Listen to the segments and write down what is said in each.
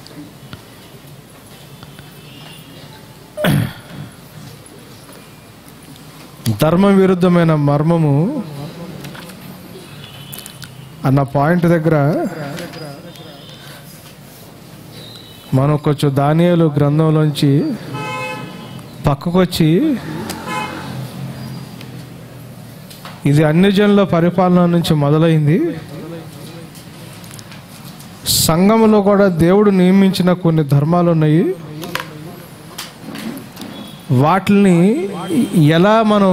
ధర్మ విరుద్ధమైన మర్మము అన్న పాయింట్ దగ్గర మనం కొంచెం దానియాలు గ్రంథంలోంచి పక్కకొచ్చి ఇది అన్ని జనుల పరిపాలన నుంచి మొదలైంది సంఘంలో కూడా దేవుడు నియమించిన కొన్ని ధర్మాలు ఉన్నాయి వాటిని ఎలా మనం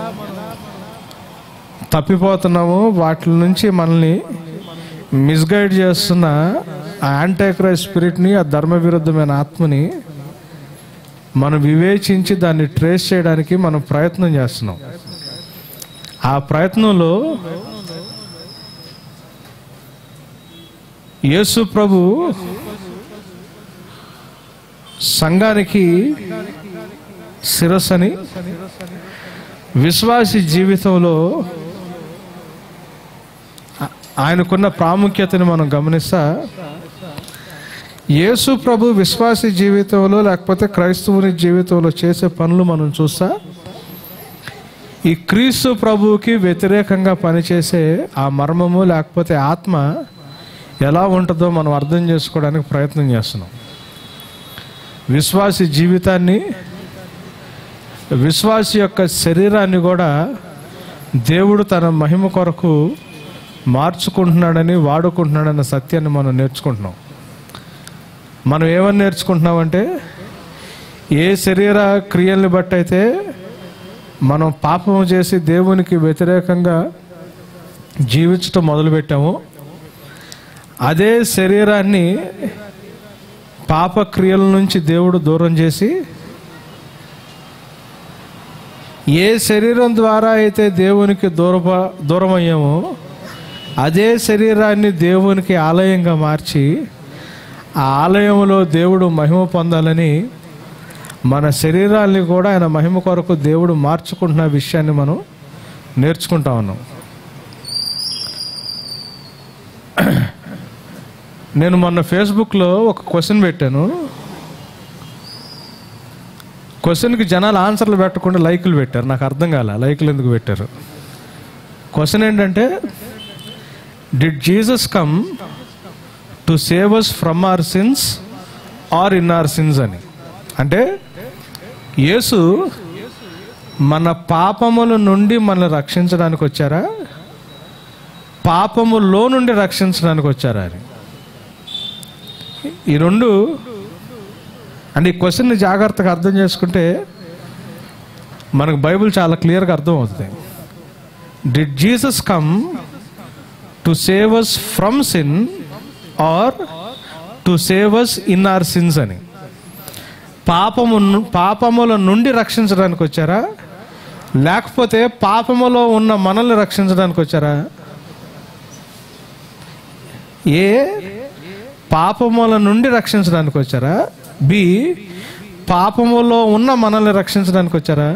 తప్పిపోతున్నామో వాటి నుంచి మనల్ని మిస్గైడ్ చేస్తున్న ఆ యాంటాక్రై స్పిరిట్ని ఆ ధర్మ విరుద్ధమైన ఆత్మని మనం వివేచించి దాన్ని ట్రేస్ చేయడానికి మనం ప్రయత్నం చేస్తున్నాం ఆ ప్రయత్నంలో యేసు ప్రభు సంఘానికి శిరస్సని విశ్వాసి జీవితంలో ఆ- ఆయనకున్న ప్రాముఖ్యతని మనం గమనిస్తా యేసు ప్రభు విశ్వాసి జీవితంలో లేకపోతే క్రైస్తవుని జీవితంలో చేసే పనులు మనం చూస్తా ఈ క్రీస్తు ప్రభువుకి వ్యతిరేకంగా పనిచేసే ఆ మర్మము లేకపోతే ఆత్మ ఎలా ఉంటుందో మనం అర్థం చేసుకోవడానికి ప్రయత్నం చేస్తున్నాం విశ్వాసి జీవితాన్ని విశ్వాసి యొక్క శరీరాన్ని కూడా దేవుడు తన మహిమ కొరకు మార్చుకుంటున్నాడని వాడుకుంటున్నాడన్న సత్యాన్ని మనం నేర్చుకుంటున్నాం మనం ఏమని నేర్చుకుంటున్నామంటే ఏ శరీర క్రియల్ని బట్టి అయితే మనం పాపం చేసి దేవునికి వ్యతిరేకంగా జీవించటం మొదలుపెట్టామో అదే శరీరాన్ని పాప క్రియల నుంచి దేవుడు దూరం చేసి ఏ శరీరం ద్వారా అయితే దేవునికి దూరప దూరం అయ్యామో అదే శరీరాన్ని దేవునికి ఆలయంగా మార్చి ఆ ఆలయంలో దేవుడు మహిమ పొందాలని మన శరీరాల్ని కూడా ఆయన మహిమ కొరకు దేవుడు మార్చుకుంటున్న విషయాన్ని మనం నేర్చుకుంటా ఉన్నాం నేను మొన్న ఫేస్బుక్లో ఒక క్వశ్చన్ పెట్టాను క్వశ్చన్కి జనాలు ఆన్సర్లు పెట్టకుండా లైకులు పెట్టారు నాకు అర్థం కాల లైకులు ఎందుకు పెట్టారు క్వశ్చన్ ఏంటంటే did Jesus come to save us from our sins or in our sins అని అంటే యేసు మన పాపముల నుండి మనల్ని రక్షించడానికి వచ్చారా పాపములో నుండి రక్షించడానికి వచ్చారా అని ఈ రెండు అంటే ఈ క్వశ్చన్ని జాగ్రత్తగా అర్థం చేసుకుంటే మనకు బైబిల్ చాలా క్లియర్గా అర్థం అవుతుంది did Jesus come to save us from sin or to save us in our sins అని పాపము ను- పాపముల నుండి రక్షించడానికి వచ్చారా లేకపోతే పాపములో ఉన్న మనల్ని రక్షించడానికి వచ్చారా ఏ పాపముల నుండి రక్షించడానికి వచ్చారా బి పాపములో ఉన్న మనల్ని రక్షించడానికి వచ్చారా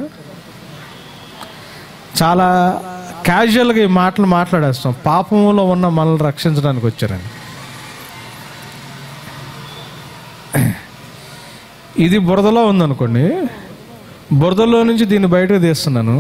చాలా క్యాజువల్గా ఈ మాటలు మాట్లాడేస్తాం పాపములో ఉన్న మనల్ని రక్షించడానికి వచ్చారని ఇది బురదలో ఉందనుకోండి బురదలో నుంచి దీన్ని బయటకు తీస్తున్నాను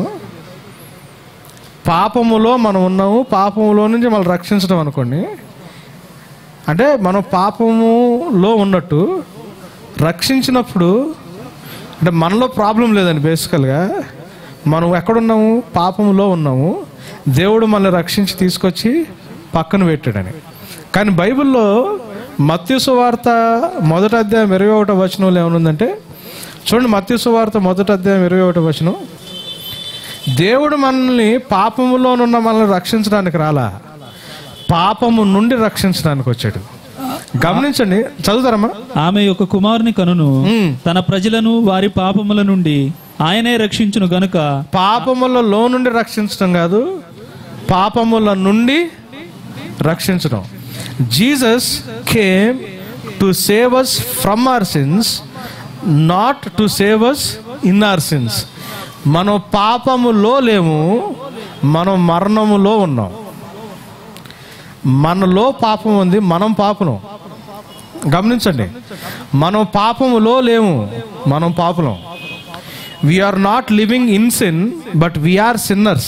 పాపములో మనం ఉన్నాము పాపములో నుంచి మనం రక్షించడం అనుకోండి అంటే మనం పాపములో ఉన్నట్టు రక్షించినప్పుడు అంటే మనలో ప్రాబ్లం లేదండి బేసికల్గా మనం ఎక్కడున్నాము పాపములో ఉన్నాము దేవుడు మనల్ని రక్షించి తీసుకొచ్చి పక్కన పెట్టాడని కానీ బైబిల్లో మత్స్సు వార్త మొదటి అధ్యాయం ఇరవై ఒకటో వచనంలో ఏమనుందంటే చూడండి మత్స్సు వార్త మొదటి అధ్యాయం ఇరవై ఒకటో వచనం దేవుడు మనల్ని పాపములోనున్న మనల్ని రక్షించడానికి రాలా పాపము నుండి రక్షించడానికి వచ్చాడు గమనించండి చదువుతారమ్మా ఆమె యొక్క కుమారుని కనును మ్మ్. తన ప్రజలను వారి పాపముల నుండి ఆయనే రక్షించును గనుక పాపములలో నుండి రక్షించడం కాదు పాపముల నుండి రక్షించడం Jesus came to save us from our sins not to save us in our sins మనం పాపములో లేము మనం మరణములో ఉన్నాం మనలో పాపం ఉంది మనం పాపను గమనించండి మనం పాపములో లేము మనం పాపులం we are not living in sin but we are sinners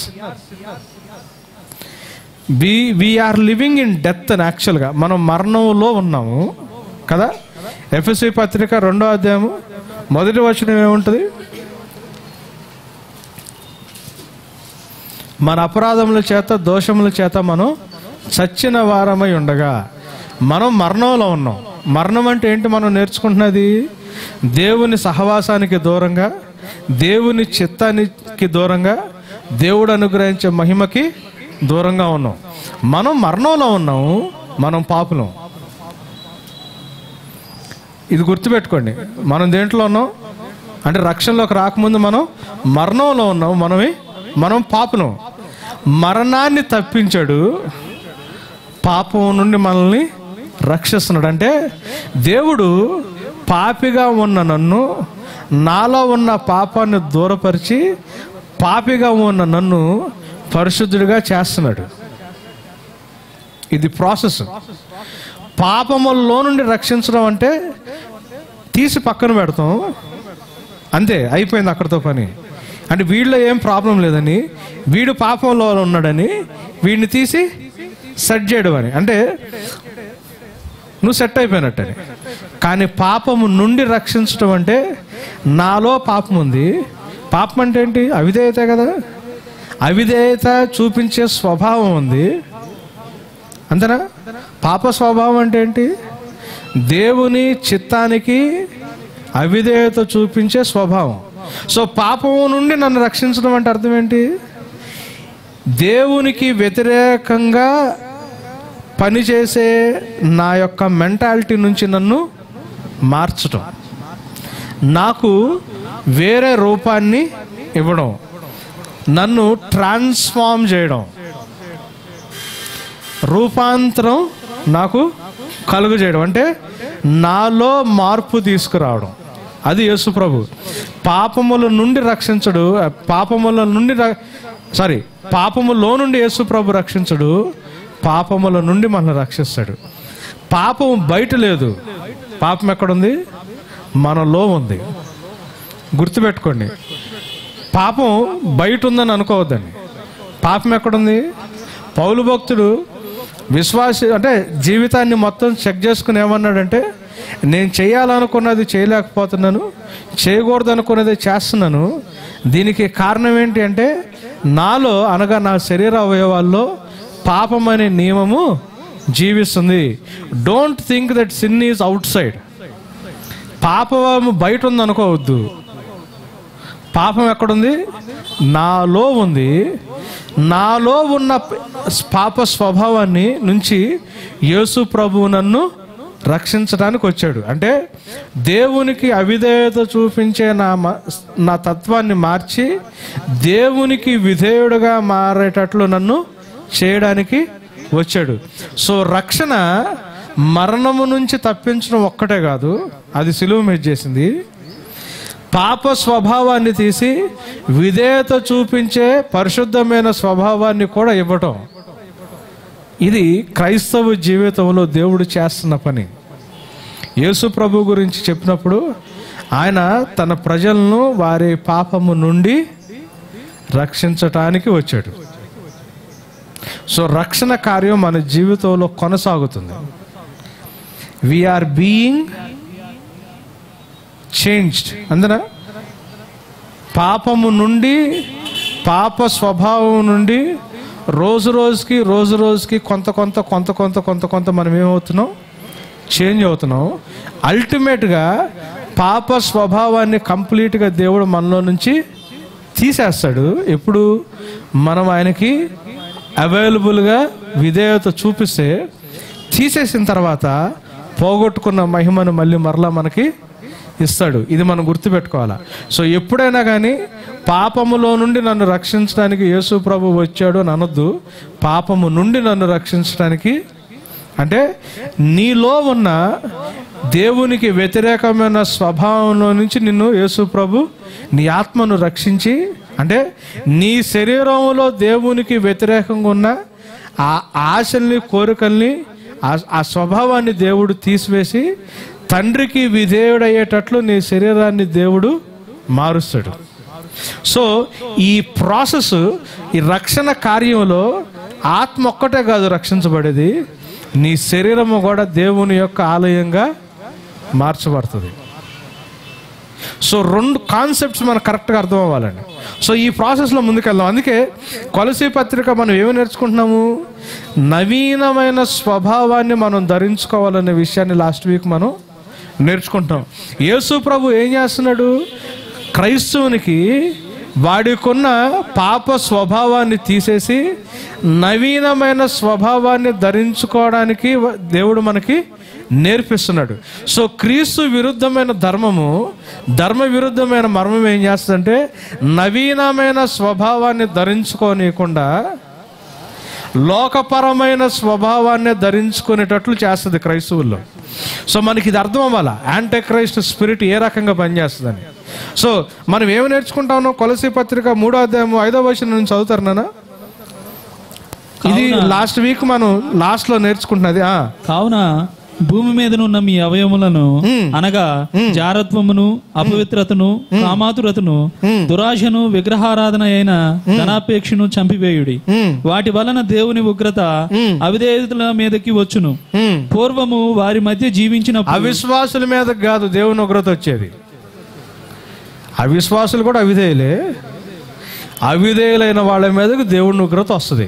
we we are living in death అని యాక్చువల్గా మనం మరణంలో ఉన్నాము కదా ఎఫ్ఎస్సి పత్రిక రెండో అధ్యాయము మొదటి వచనం ఏముంటుంది మన అపరాధముల చేత దోషముల చేత మనం చచ్చిన వారమై ఉండగా మనం మరణంలో ఉన్నాం మరణం అంటే ఏంటి మనం నేర్చుకుంటున్నది దేవుని సహవాసానికి దూరంగా దేవుని చిత్తానికి దూరంగా దేవుడు అనుగ్రహించే మహిమకి దూరంగా ఉన్నాం మనం మరణంలో ఉన్నాము మనం పాపులం ఇది గుర్తుపెట్టుకోండి మనం దేంట్లో ఉన్నాం అంటే రక్షణలోకి రాకముందు మనం మరణంలో ఉన్నాం మనమే మనం పాపలం మరణాన్ని తప్పించాడు పాపం నుండి మనల్ని రక్షిస్తున్నాడు అంటే దేవుడు పాపిగా ఉన్న నన్ను నాలో ఉన్న పాపాన్ని దూరపరిచి పాపిగా ఉన్న నన్ను పరిశుద్ధుడిగా చేస్తున్నాడు ఇది ప్రాసెస్ పాపముల్లో నుండి రక్షించడం అంటే తీసి పక్కన పెడతాం అంతే అయిపోయింది అక్కడితో పని అంటే వీళ్ళలో ఏం ప్రాబ్లం లేదని వీడు పాపంలో ఉన్నాడని వీడిని తీసి సెట్ చేయడం అని అంటే నువ్వు సెట్ అయిపోయినట్టని కానీ పాపము నుండి రక్షించడం అంటే నాలో పాపం ఉంది పాపం అంటే ఏంటి అవిధేయత కదా అవిధేయత చూపించే స్వభావం ఉంది అంతేనా పాప స్వభావం అంటే ఏంటి దేవుని చిత్తానికి అవిధేయత చూపించే స్వభావం సో పాపము నుండి నన్ను రక్షించడం అంటే అర్థం ఏంటి దేవునికి వ్యతిరేకంగా పనిచేసే నా యొక్క మెంటాలిటీ నుంచి నన్ను మార్చటం నాకు వేరే రూపాన్ని ఇవ్వడం నన్ను ట్రాన్స్ఫార్మ్ చేయడం రూపాంతరం నాకు కలుగు చేయడం అంటే నాలో మార్పు తీసుకురావడం అది యేసు ప్రభు పాపముల నుండి రక్షించడు పాపముల నుండి ర- సారీ పాపములో నుండి యేసు ప్రభు రక్షించడు పాపముల నుండి మనల్ని రక్షిస్తాడు పాపం బయట లేదు పాపం ఎక్కడుంది మనలో ఉంది గుర్తుపెట్టుకోండి పాపం బయట ఉందని అనుకోవద్దండి పాపం ఎక్కడుంది పౌలు భక్తుడు విశ్వాసి అంటే జీవితాన్ని మొత్తం చెక్ చేసుకుని ఏమన్నాడంటే నేను చేయాలనుకున్నది చేయలేకపోతున్నాను చేయకూడదు అనుకున్నది చేస్తున్నాను దీనికి కారణం ఏంటి అంటే నాలో అనగా నా శరీర అవయవాల్లో పాపం అనే నియమము జీవిస్తుంది don't think that sin is outside పాపము బయట ఉంది అనుకోవద్దు పాపం ఎక్కడుంది నాలో ఉంది నాలో ఉన్న పాప స్వభావాన్ని నుంచి యేసు ప్రభువు నన్ను రక్షించడానికి వచ్చాడు అంటే దేవునికి అవిధేయత చూపించే నా మ- నా తత్వాన్ని మార్చి దేవునికి విధేయుడుగా మారేటట్లు నన్ను చేయడానికి వచ్చాడు సో రక్షణ మరణము నుంచి తప్పించడం ఒక్కటే కాదు అది సిలువ మీద చేసింది పాప స్వభావాన్ని తీసి విధేయత చూపించే పరిశుద్ధమైన స్వభావాన్ని కూడా ఇవ్వటం ఇది క్రైస్తవ జీవితంలో దేవుడు చేస్తున్న పని యేసు ప్రభు గురించి చెప్పినప్పుడు ఆయన తన ప్రజలను వారి పాపము నుండి రక్షించటానికి వచ్చాడు సో రక్షణ కార్యం మన జీవితంలో కొనసాగుతుంది వీఆర్ బీయింగ్ చేంజ్డ్ అందునా పాపము నుండి పాప స్వభావం నుండి రోజు రోజుకి రోజు రోజుకి కొంత కొంత కొంత కొంత కొంత కొంత మనం ఏమవుతున్నాం చేంజ్ అవుతున్నాం అల్టిమేట్గా పాప స్వభావాన్ని కంప్లీట్గా దేవుడు మనలో నుంచి తీసేస్తాడు ఎప్పుడు మనం ఆయనకి అవైలబుల్గా విధేయత చూపిస్తే తీసేసిన తర్వాత పోగొట్టుకున్న మహిమను మళ్ళీ మరలా మనకి ఇస్తాడు ఇది మనం గుర్తుపెట్టుకోవాలా సో ఎప్పుడైనా కానీ పాపములో నుండి నన్ను రక్షించడానికి యేసు ప్రభు వచ్చాడు అని అనొద్దు పాపము నుండి నన్ను రక్షించడానికి అంటే నీలో ఉన్న దేవునికి వ్యతిరేకమైన స్వభావంలో నుంచి నిన్ను యేసు ప్రభు నీ ఆత్మను రక్షించి అంటే నీ శరీరంలో దేవునికి వ్యతిరేకంగా ఉన్న ఆ ఆశల్ని కోరికల్ని ఆ- ఆ స్వభావాన్ని దేవుడు తీసివేసి తండ్రికి విధేయుడయ్యేటట్లు నీ శరీరాన్ని దేవుడు మారుస్తాడు సో ఈ ప్రాసెస్ ఈ రక్షణ కార్యంలో ఆత్మ ఒక్కటే కాదు రక్షించబడేది నీ శరీరము కూడా దేవుని యొక్క ఆలయంగా మార్చబడుతుంది సో రెండు కాన్సెప్ట్స్ మనకు కరెక్ట్గా అర్థం అవ్వాలండి సో ఈ ప్రాసెస్లో ముందుకెళ్దాం అందుకే కొలసీ పత్రిక మనం ఏమి నేర్చుకుంటున్నాము నవీనమైన స్వభావాన్ని మనం ధరించుకోవాలనే విషయాన్ని లాస్ట్ వీక్ మనం నేర్చుకుంటాం యేసు ప్రభు ఏం చేస్తున్నాడు క్రైస్తవునికి వాడికున్న పాప స్వభావాన్ని తీసేసి నవీనమైన స్వభావాన్ని ధరించుకోవడానికి వ- దేవుడు మనకి నేర్పిస్తున్నాడు సో క్రీస్తు విరుద్ధమైన ధర్మము ధర్మ విరుద్ధమైన మర్మం ఏం చేస్తుందంటే నవీనమైన స్వభావాన్ని ధరించుకోనీయకుండా లోకపరమైన స్వభావాన్ని ధరించుకునేటట్లు చేస్తుంది క్రైస్తవుల్లో సో మనకి ఇది అర్థం అవ్వాలా యాంటీ క్రైస్ట్ స్పిరిట్ ఏ రకంగా పనిచేస్తుందని సో మనం ఏమి నేర్చుకుంటా ఉన్నాం కొలసి పత్రిక మూడో అధ్యాయం ఐదో వచనం నుంచి చదువుతారు నాన్న ఇది కావున- లాస్ట్ వీక్ మనం లాస్ట్ లో నేర్చుకుంటున్నది ఆ, కావున భూమి మీదనున్న మీ అవయములను అనగా జారత్వమును అపవిత్రతను కామాతురతను దురాశను విగ్రహారాధన అయిన ధనాపేక్షను చంపివేయుడి ఉమ్, వాటి వలన దేవుని ఉగ్రత అవిధేయతల మీదకి వచ్చును ఉమ్. పూర్వము వారి మధ్య జీవించినప్పుడు అవిశ్వాసుల మీద కాదు దేవుని ఉగ్రత వచ్చేది అవిశ్వాసులు కూడా అవిధేయులే అవిధేయులైన వాళ్ళ మీదకు దేవుని ఉగ్రత వస్తుంది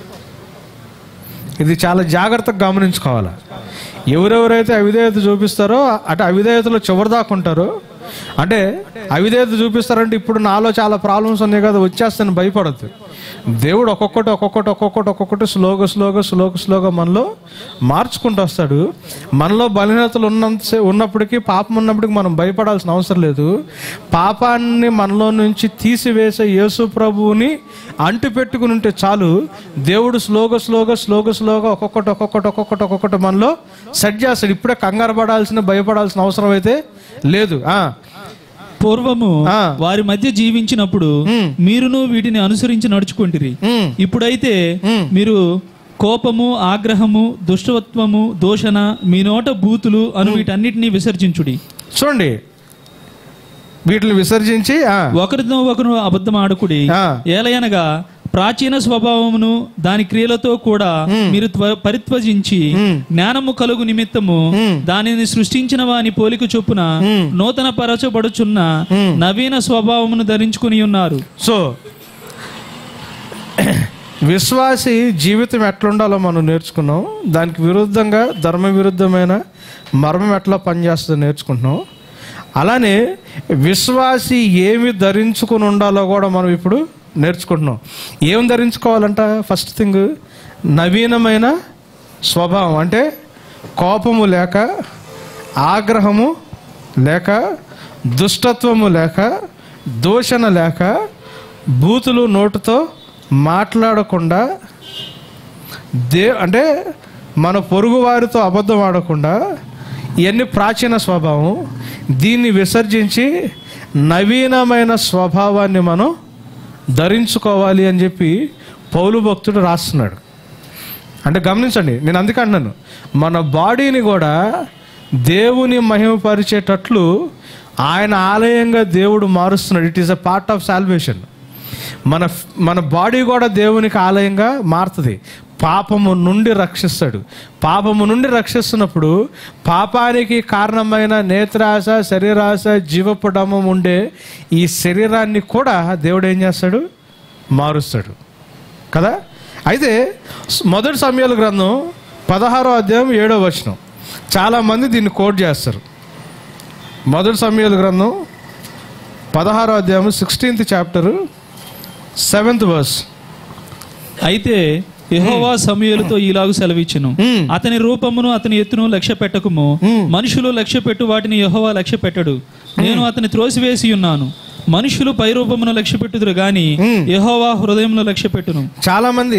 ఇది చాలా జాగ్రత్తగా గమనించుకోవాలి ఎవరెవరైతే అవిధేయత చూపిస్తారో అంటే అవిధేయతలో చివరి దాకా ఉంటారో అంటే అవిధేయత చూపిస్తారంటే ఇప్పుడు నాలో చాలా ప్రాబ్లమ్స్ ఉన్నాయి కదా వచ్చేస్తాను భయపడద్దు దేవుడు ఒక్కొక్కటి ఒక్కొక్కటి ఒక్కొక్కటి ఒక్కొక్కటి స్లోగా స్లోగా స్లోగా స్లోగా మనలో మార్చుకుంటూ వస్తాడు మనలో బలహీనతలు ఉన్నంత ఉన్నప్పటికీ పాపం ఉన్నప్పటికీ మనం భయపడాల్సిన అవసరం లేదు పాపాన్ని మనలో నుంచి తీసివేసే యేసు ప్రభువుని అంటు పెట్టుకుని ఉంటే చాలు దేవుడు స్లోగా స్లోగా స్లోగా స్లోగా ఒక్కొక్కటి ఒక్కొక్కటి ఒక్కొక్కటి ఒక్కొక్కటి మనలో సెట్ చేస్తాడు ఇప్పుడే కంగారు పడాల్సిన భయపడాల్సిన అవసరం అయితే లేదు ఆ, పూర్వము ఆ. వారి మధ్య జీవించినప్పుడు ఉమ్. మీరును వీటిని అనుసరించి నడుచుకుంటిరి ఉమ్, ఇప్పుడైతే ఉమ్. మీరు కోపము ఆగ్రహము దుష్టత్వము దోషణ మీ నోట బూతులు అను వీటన్నిటిని విసర్జించుడి చూడండి వీటిని విసర్జించి ఆ, ఒకరితో ఒకరు అబద్ధం ఆడుకుడి ఆ. ఏలయనగా ప్రాచీన స్వభావమును దాని క్రియలతో కూడా మీరు త్వ- పరిత్వజించి ఉమ్. జ్ఞానము కలుగు నిమిత్తము ఉమ్. దానిని సృష్టించిన వాని పోలిక చొప్పున ఉమ్. నూతన పరచబడుచున్న ఉమ్. నవీన స్వభావమును ధరించుకుని ఉన్నారు సో విశ్వాసి జీవితం ఎట్లుండాలో మనం నేర్చుకున్నాం దానికి విరుద్ధంగా ధర్మ విరుద్ధమైన మర్మం ఎట్లా పనిచేస్తుందో నేర్చుకుంటున్నాం అలానే విశ్వాసి ఏమి ధరించుకుని ఉండాలో కూడా మనం ఇప్పుడు నేర్చుకుంటున్నాం ఏం ధరించుకోవాలంట ఫస్ట్ థింగ్ నవీనమైన స్వభావం అంటే కోపము లేక ఆగ్రహము లేక దుష్టత్వము లేక దూషణ లేక బూతులు నోటుతో మాట్లాడకుండా దే అంటే మన పొరుగు వారితో అబద్ధం ఆడకుండా ఇవన్నీ ప్రాచీన స్వభావం దీన్ని విసర్జించి నవీనమైన స్వభావాన్ని మనం ధరించుకోవాలి అని చెప్పి పౌలు భక్తుడు రాస్తున్నాడు అంటే గమనించండి నేను అందుకే అంటున్నాను మన బాడీని కూడా దేవుని మహిమపరిచేటట్లు ఆయన ఆలయంగా దేవుడు మారుస్తున్నాడు it is a part of salvation మన మన బాడీ కూడా దేవునికి ఆలయంగా మారుతుంది పాపము నుండి రక్షిస్తాడు పాపము నుండి రక్షిస్తున్నప్పుడు పాపానికి కారణమైన నేత్రాశ శరీరాశ జీవపు డమం ఉండే ఈ శరీరాన్ని కూడా దేవుడు ఏం చేస్తాడు మారుస్తాడు కదా అయితే స్- మొదటి సమయాల గ్రంథం పదహారో అధ్యాయం ఏడో వచనం చాలామంది దీన్ని కోట్ చేస్తారు మొదటి సమయాల గ్రంథం పదహారో అధ్యాయం సిక్స్టీన్త్ చాప్టర్ సెవెంత్ వర్స్ అయితే యెహోవా సమూయేలుతో ఇలాగు సెలవిచ్చును Hmm. అతని రూపమును అతని ఎత్తును లక్ష్య పెట్టకము మనుషులు లక్ష్య పెట్టు వాటిని యెహోవా లక్ష్య పెట్టడు నేను అతని త్రోసివేసి ఉన్నాను మనుషులు పై రూపమును లక్ష్య పెట్టుదురు గాని Hmm. యెహోవా హృదయంలో లక్ష్య పెట్టును చాలామంది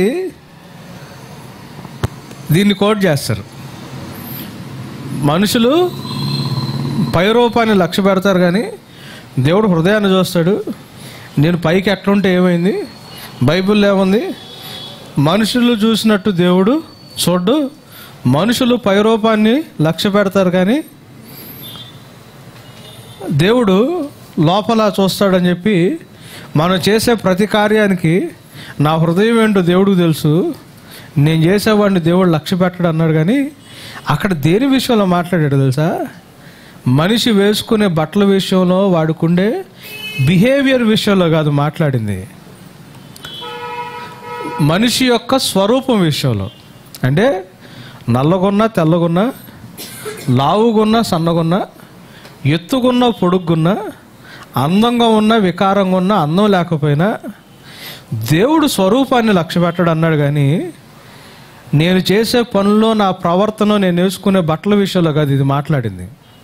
దీన్ని కోట్ చేస్తారు మనుషులు పైరూపాన్ని లక్ష్య పెడతారు కానీ దేవుడు హృదయాన్ని చూస్తాడు నేను పైకి ఎట్లుంటే ఏమైంది బైబిల్లో ఏముంది మనుషులు చూసినట్టు దేవుడు చూడ్డు మనుషులు పైరూపాన్ని లక్ష్య పెడతారు కానీ దేవుడు లోపల చూస్తాడని చెప్పి మనం చేసే ప్రతి కార్యానికి నా హృదయం ఏంటో దేవుడికి తెలుసు నేను చేసేవాడిని దేవుడు లక్ష్య పెట్టడు అన్నాడు కానీ అక్కడ దేని విషయంలో మాట్లాడాడు తెలుసా మనిషి వేసుకునే బట్టల విషయంలో వాడుకుండే బిహేవియర్ విషయంలో కాదు మాట్లాడింది మనిషి యొక్క స్వరూపం విషయంలో అంటే నల్లగొన్న తెల్లగొన్న లావుగున్న సన్నగున్న ఎత్తుగున్న పొడుగున్న అందంగా ఉన్న వికారంగా ఉన్న అందం లేకపోయినా దేవుడు స్వరూపాన్ని లక్ష్య పెట్టడు అన్నాడు కానీ నేను చేసే పనుల్లో నా ప్రవర్తన నేను వేసుకునే బట్టల విషయంలో కాదు ఇది మాట్లాడింది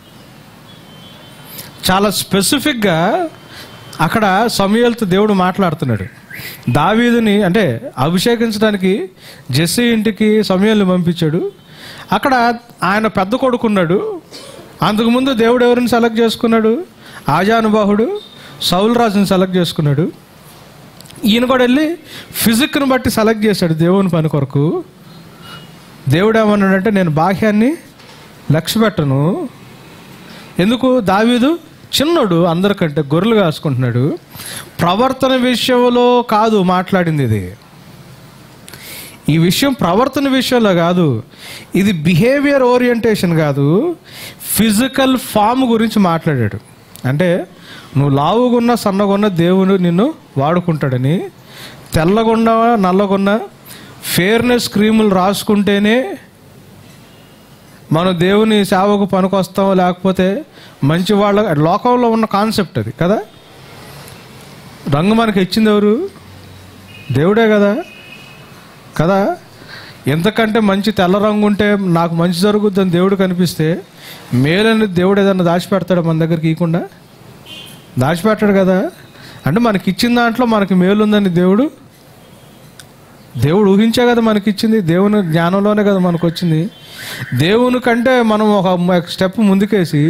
చాలా స్పెసిఫిక్గా అక్కడ సమయాలతో దేవుడు మాట్లాడుతున్నాడు దావీదుని అంటే అభిషేకించడానికి జెస్సీ ఇంటికి సమయాలను పంపించాడు అక్కడ ఆయన పెద్ద కొడుకున్నాడు అంతకుముందు దేవుడు ఎవరిని సెలెక్ట్ చేసుకున్నాడు ఆజానుబాహుడు సౌల్ రాజుని సెలెక్ట్ చేసుకున్నాడు ఈయన కూడా వెళ్ళి ఫిజిక్ను బట్టి సెలెక్ట్ చేశాడు దేవుని పని కొరకు దేవుడు ఏమన్నాడంటే నేను బాహ్యాన్ని లక్ష్య పెట్టను ఎందుకు దావీదు చిన్నోడు అందరికంటే గొర్రెలు కాసుకుంటున్నాడు ప్రవర్తన విషయంలో కాదు మాట్లాడింది ఇది ఈ విషయం ప్రవర్తన విషయంలో కాదు ఇది బిహేవియర్ ఓరియంటేషన్ కాదు ఫిజికల్ ఫామ్ గురించి మాట్లాడాడు అంటే నువ్వు లావుగున్న సన్నగున్న దేవుడు నిన్ను వాడుకుంటాడని తెల్లగున్న నల్లగున్న ఫేర్నెస్ క్రీములు రాసుకుంటేనే మనం దేవుని సేవకు పనికొస్తాం లేకపోతే మంచి వాళ్ళ లోకంలో ఉన్న కాన్సెప్ట్ అది కదా రంగు మనకి ఇచ్చింది ఎవరు దేవుడే కదా కదా ఎంతకంటే మంచి తెల్ల రంగు ఉంటే నాకు మంచి జరుగుద్దని దేవుడు కనిపిస్తే మేలని దేవుడు ఏదన్నా దాచిపెడతాడు మన దగ్గరికి ఇవ్వకుండా దాచిపెట్టాడు కదా అంటే మనకి ఇచ్చిన దాంట్లో మనకి మేలుందని దేవుడు దేవుడు ఊహించే కదా మనకి ఇచ్చింది దేవుని జ్ఞానంలోనే కదా మనకు వచ్చింది దేవుని కంటే మనం ఒక స్టెప్ ముందుకేసి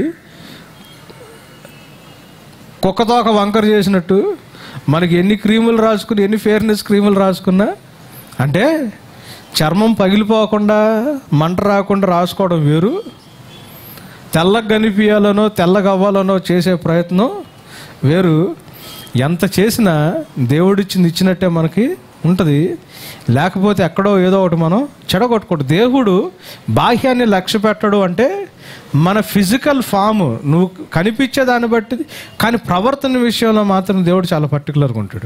కుక్కతోక వంకర చేసినట్టు మనకి ఎన్ని క్రీములు రాసుకుని ఎన్ని ఫేర్నెస్ క్రీములు రాసుకున్నా అంటే చర్మం పగిలిపోకుండా మంట రాకుండా రాసుకోవడం వేరు తెల్లగా కనిపించాలనో తెల్లగా అవ్వాలనో చేసే ప్రయత్నం వేరు ఎంత చేసినా దేవుడిచ్చింది ఇచ్చినట్టే మనకి ఉంటుంది లేకపోతే ఎక్కడో ఏదో ఒకటి మనం చెడగొట్టుకోడు దేవుడు బాహ్యాన్ని లక్ష్య పెట్టడు అంటే మన ఫిజికల్ ఫామ్ నువ్వు కనిపించే దాన్ని బట్టి కానీ ప్రవర్తన విషయంలో మాత్రం దేవుడు చాలా పర్టికులర్గా ఉంటాడు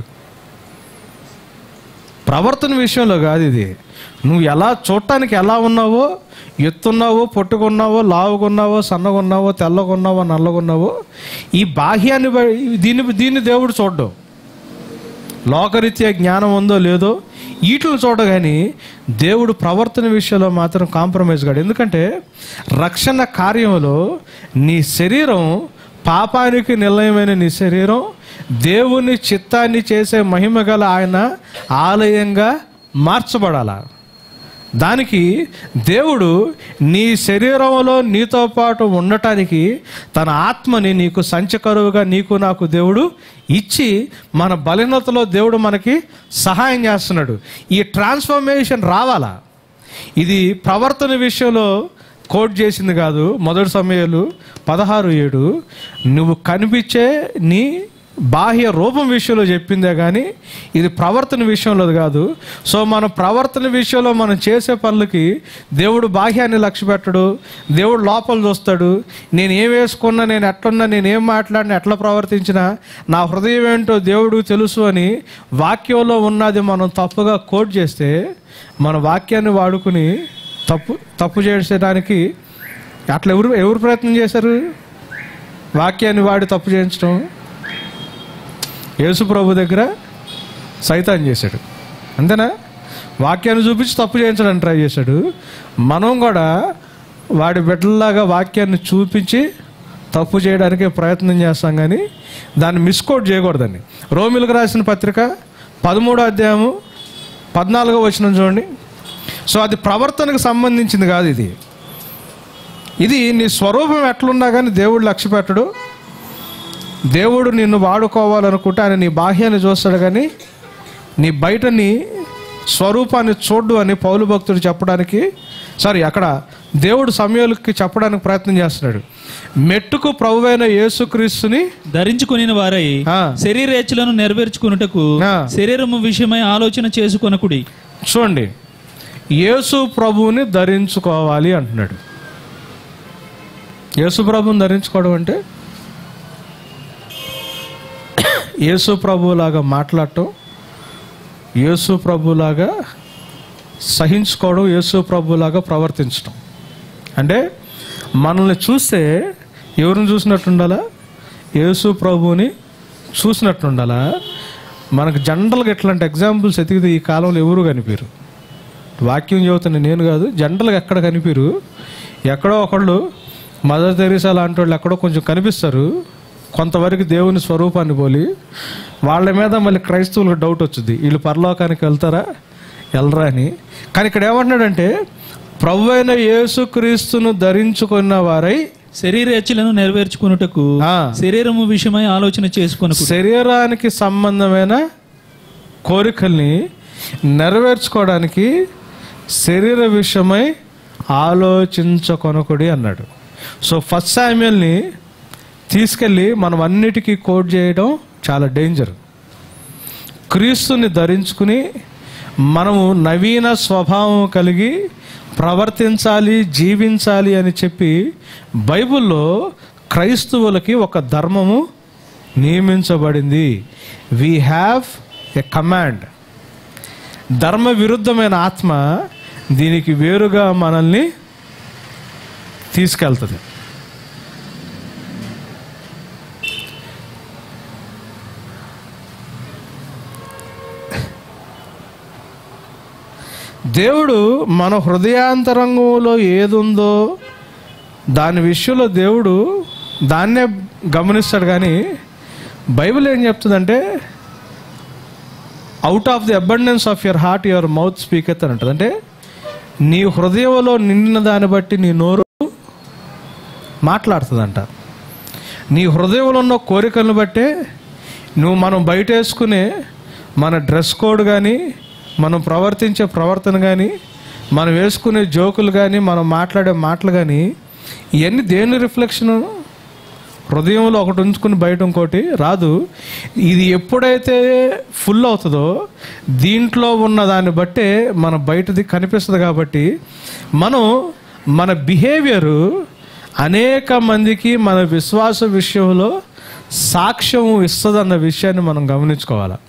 ప్రవర్తన విషయంలో కాదు ఇది నువ్వు ఎలా చూడటానికి ఎలా ఉన్నావో ఎత్తున్నావో పొట్టుకున్నావో లావుగున్నావో సన్నగున్నావో తెల్లగున్నావో నల్లగున్నావో ఈ బాహ్యాన్ని బ- దీన్ని దీన్ని దేవుడు చూడడం లోకరీత్యా జ్ఞానం ఉందో లేదో వీటిని చూడగాని దేవుడు ప్రవర్తన విషయంలో మాత్రం కాంప్రమైజ్ కాడు ఎందుకంటే రక్షణ కార్యంలో నీ శరీరం పాపానికి నిలయమైన నీ శరీరం దేవుని చిత్తాన్ని చేసే మహిమ గల ఆయన ఆలయంగా మార్చబడాల దానికి దేవుడు నీ శరీరంలో నీతో పాటు ఉండటానికి తన ఆత్మని నీకు సంచకరువుగా నీకు నాకు దేవుడు ఇచ్చి మన బలీనతలో దేవుడు మనకి సహాయం చేస్తున్నాడు ఈ ట్రాన్స్ఫర్మేషన్ రావాలా ఇది ప్రవర్తన విషయంలో కోట్ చేసింది కాదు మొదటి సమయాలు పదహారు ఏడు నువ్వు కనిపించే నీ బాహ్య రూపం విషయంలో చెప్పిందే కానీ ఇది ప్రవర్తన విషయంలో కాదు సో మన ప్రవర్తన విషయంలో మనం చేసే పనులకి దేవుడు బాహ్యాన్ని లక్ష్య పెట్టడు దేవుడు లోపల చూస్తాడు నేను ఏం వేసుకున్నా నేను ఎట్లున్నా నేను ఏం మాట్లాడినా ఎట్లా ప్రవర్తించినా నా హృదయం ఏంటో దేవుడు తెలుసు అని వాక్యంలో ఉన్నది మనం తప్పుగా కోట్ చేస్తే మన వాక్యాన్ని వాడుకుని తప్పు తప్పు చేసేదానికి అట్లా ఎవరు ఎవరు ప్రయత్నం చేశారు వాక్యాన్ని వాడి తప్పు చేయించడం యేసు ప్రభు దగ్గర సైతాన్ చేశాడు అంతేనా వాక్యాన్ని చూపించి తప్పు చేయించడానికి ట్రై చేశాడు మనం కూడా వాడి బిడ్డల్లాగా వాక్యాన్ని చూపించి తప్పు చేయడానికి ప్రయత్నం చేస్తాం కానీ దాన్ని మిస్కోట్ చేయకూడదండి రోమిలకు రాసిన పత్రిక పదమూడో అధ్యాయము పద్నాలుగో వచ్చిన చూడండి సో అది ప్రవర్తనకు సంబంధించింది కాదు ఇది ఇది నీ స్వరూపం ఎట్లున్నా కానీ దేవుడు లక్ష్య పెట్టడు దేవుడు నిన్ను వాడుకోవాలనుకుంటే ఆయన నీ బాహ్యాన్ని చూస్తాడు కానీ నీ బయట నీ స్వరూపాన్ని చూడ్డు అని పౌలు భక్తుడు చెప్పడానికి సారీ అక్కడ దేవుడు సమయాలకి చెప్పడానికి ప్రయత్నం చేస్తున్నాడు మెట్టుకు ప్రభువైన యేసుక్రీస్తుని ధరించుకుని వారై ఆ. శరీరేచ్ఛలను నెరవేర్చుకున్నటకు ఆ. శరీరము విషయమై ఆలోచన చేసుకొనకుడి చూడండి యేసు ప్రభువుని ధరించుకోవాలి అంటున్నాడు యేసు ప్రభువుని ధరించుకోవడం అంటే యేసు ప్రభువులాగా మాట్లాడటం యేసు ప్రభువులాగా సహించుకోవడం యేసు ప్రభువులాగా ప్రవర్తించడం అంటే మనల్ని చూస్తే ఎవరిని చూసినట్టు ఉండాలా యేసు ప్రభువుని చూసినట్టు ఉండాలా మనకు జనరల్గా ఎట్లాంటి ఎగ్జాంపుల్స్ ఎతికితే ఈ కాలంలో ఎవరు కనిపించరు వాక్యం చెబుతున్న నేను కాదు జనరల్గా ఎక్కడ కనిపించరు ఎక్కడో ఒకళ్ళు మదర్ తెరీసా లాంటి వాళ్ళు ఎక్కడో కొంచెం కనిపిస్తారు కొంతవరకు దేవుని స్వరూపాన్ని పోలి వాళ్ళ మీద మళ్ళీ క్రైస్తవులకు డౌట్ వచ్చింది వీళ్ళు పరలోకానికి వెళ్తారా వెళ్ళరా అని కానీ ఇక్కడ ఏమంటున్నాడంటే ప్రభు అయిన యేసుక్రీస్తును ధరించుకున్న వారై శరీరేచ్ఛలను నెరవేర్చుకున్నటకు ఆ. శరీరము విషయమై ఆలోచన చేసుకొనకు శరీరానికి సంబంధమైన కోరికల్ని నెరవేర్చుకోవడానికి శరీర విషయమై ఆలోచించకొనకుడి అన్నాడు సో ఫస్ట్ శామ్యుల్ని తీసుకెళ్ళి మనం అన్నిటికీ కోట్ చేయడం చాలా డేంజర్ క్రీస్తుని ధరించుకుని మనము నవీన స్వభావం కలిగి ప్రవర్తించాలి జీవించాలి అని చెప్పి బైబిల్లో క్రైస్తవులకి ఒక ధర్మము నియమించబడింది వీ హ్యావ్ ఎ కమాండ్ ధర్మ విరుద్ధమైన ఆత్మ దీనికి వేరుగా మనల్ని తీసుకెళ్తుంది దేవుడు మన హృదయాంతరంగంలో ఏదుందో దాని విషయంలో దేవుడు దాన్నే గమనిస్తాడు కానీ బైబిల్ ఏం చెప్తుందంటే out of the abundance of your heart your mouth speaker అని ఉంటుంది అంటే నీ హృదయంలో నిండిన దాన్ని బట్టి నీ నోరు మాట్లాడుతుందంట నీ హృదయంలో ఉన్న కోరికలను బట్టే నువ్వు మనం బయట వేసుకునే మన డ్రెస్ కోడ్ కానీ మనం ప్రవర్తించే ప్రవర్తన కానీ మనం వేసుకునే జోకులు కానీ మనం మాట్లాడే మాటలు కానీ ఇవన్నీ దేని రిఫ్లెక్షను హృదయంలో ఒకటి ఉంచుకుని బయట ఇంకోటి రాదు ఇది ఎప్పుడైతే ఫుల్ అవుతుందో దీంట్లో ఉన్న దాన్ని బట్టే మన బయటది కనిపిస్తుంది కాబట్టి మనం మన బిహేవియరు అనేక మందికి మన విశ్వాస విషయంలో సాక్ష్యం ఇస్తుందన్న విషయాన్ని మనం గమనించుకోవాలి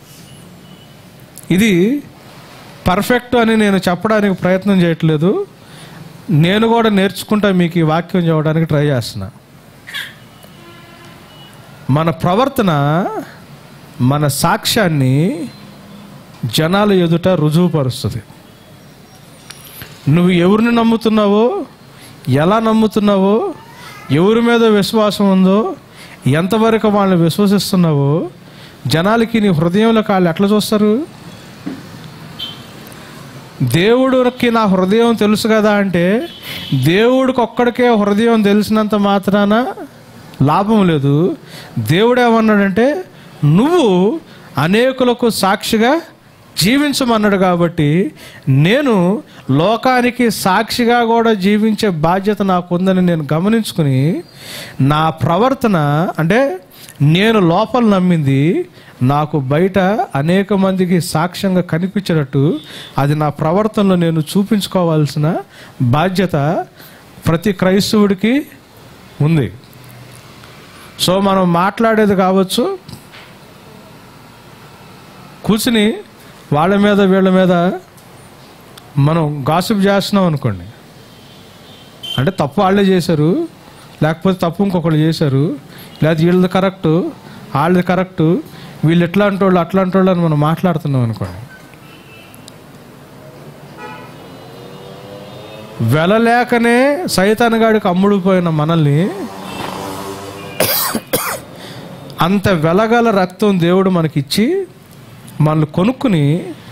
ఇది పర్ఫెక్ట్ అని నేను చెప్పడానికి ప్రయత్నం చేయట్లేదు నేను కూడా నేర్చుకుంటా మీకు ఈ వాక్యం చెప్పడానికి ట్రై చేస్తున్నా మన ప్రవర్తన మన సాక్ష్యాన్ని జనాల ఎదుట రుజువుపరుస్తుంది నువ్వు ఎవరిని నమ్ముతున్నావో ఎలా నమ్ముతున్నావో ఎవరి మీద విశ్వాసం ఉందో ఎంతవరకు వాళ్ళని విశ్వసిస్తున్నావో జనాలకి నీ హృదయంలో వాళ్ళు ఎట్లా చూస్తారు దేవుడికి నా హృదయం తెలుసు కదా అంటే దేవుడికి ఒక్కడికే హృదయం తెలిసినంత మాత్రాన లాభం లేదు దేవుడు ఏమన్నాడంటే నువ్వు అనేకులకు సాక్షిగా జీవించమన్నాడు కాబట్టి నేను లోకానికి సాక్షిగా కూడా జీవించే బాధ్యత నాకుందని నేను గమనించుకుని నా ప్రవర్తన అంటే నేను లోపల నమ్మింది నాకు బయట అనేక మందికి సాక్ష్యంగా కనిపించేటట్టు అది నా ప్రవర్తనలో నేను చూపించుకోవాల్సిన బాధ్యత ప్రతి క్రైస్తవుడికి ఉంది సో మనం మాట్లాడేది కావచ్చు కూర్చుని వాళ్ళ మీద వీళ్ళ మీద మనం గాసిప్ చేస్తున్నాం అనుకోండి అంటే తప్పు వాళ్ళే చేశారు లేకపోతే తప్పు ఇంకొకళ్ళు చేశారు లేదా వీళ్ళది కరెక్టు వాళ్ళది కరెక్టు వీళ్ళు ఎట్లా అంటోళ్ళు అట్లా అంటోళ్ళు అని మనం మాట్లాడుతున్నాం అనుకోండి వెళ్ళలేకనే సైతానగాడికి అమ్ముడుపోయిన మనల్ని అంత వెలగల రక్తం దేవుడు మనకిచ్చి మనల్ని కొనుక్కుని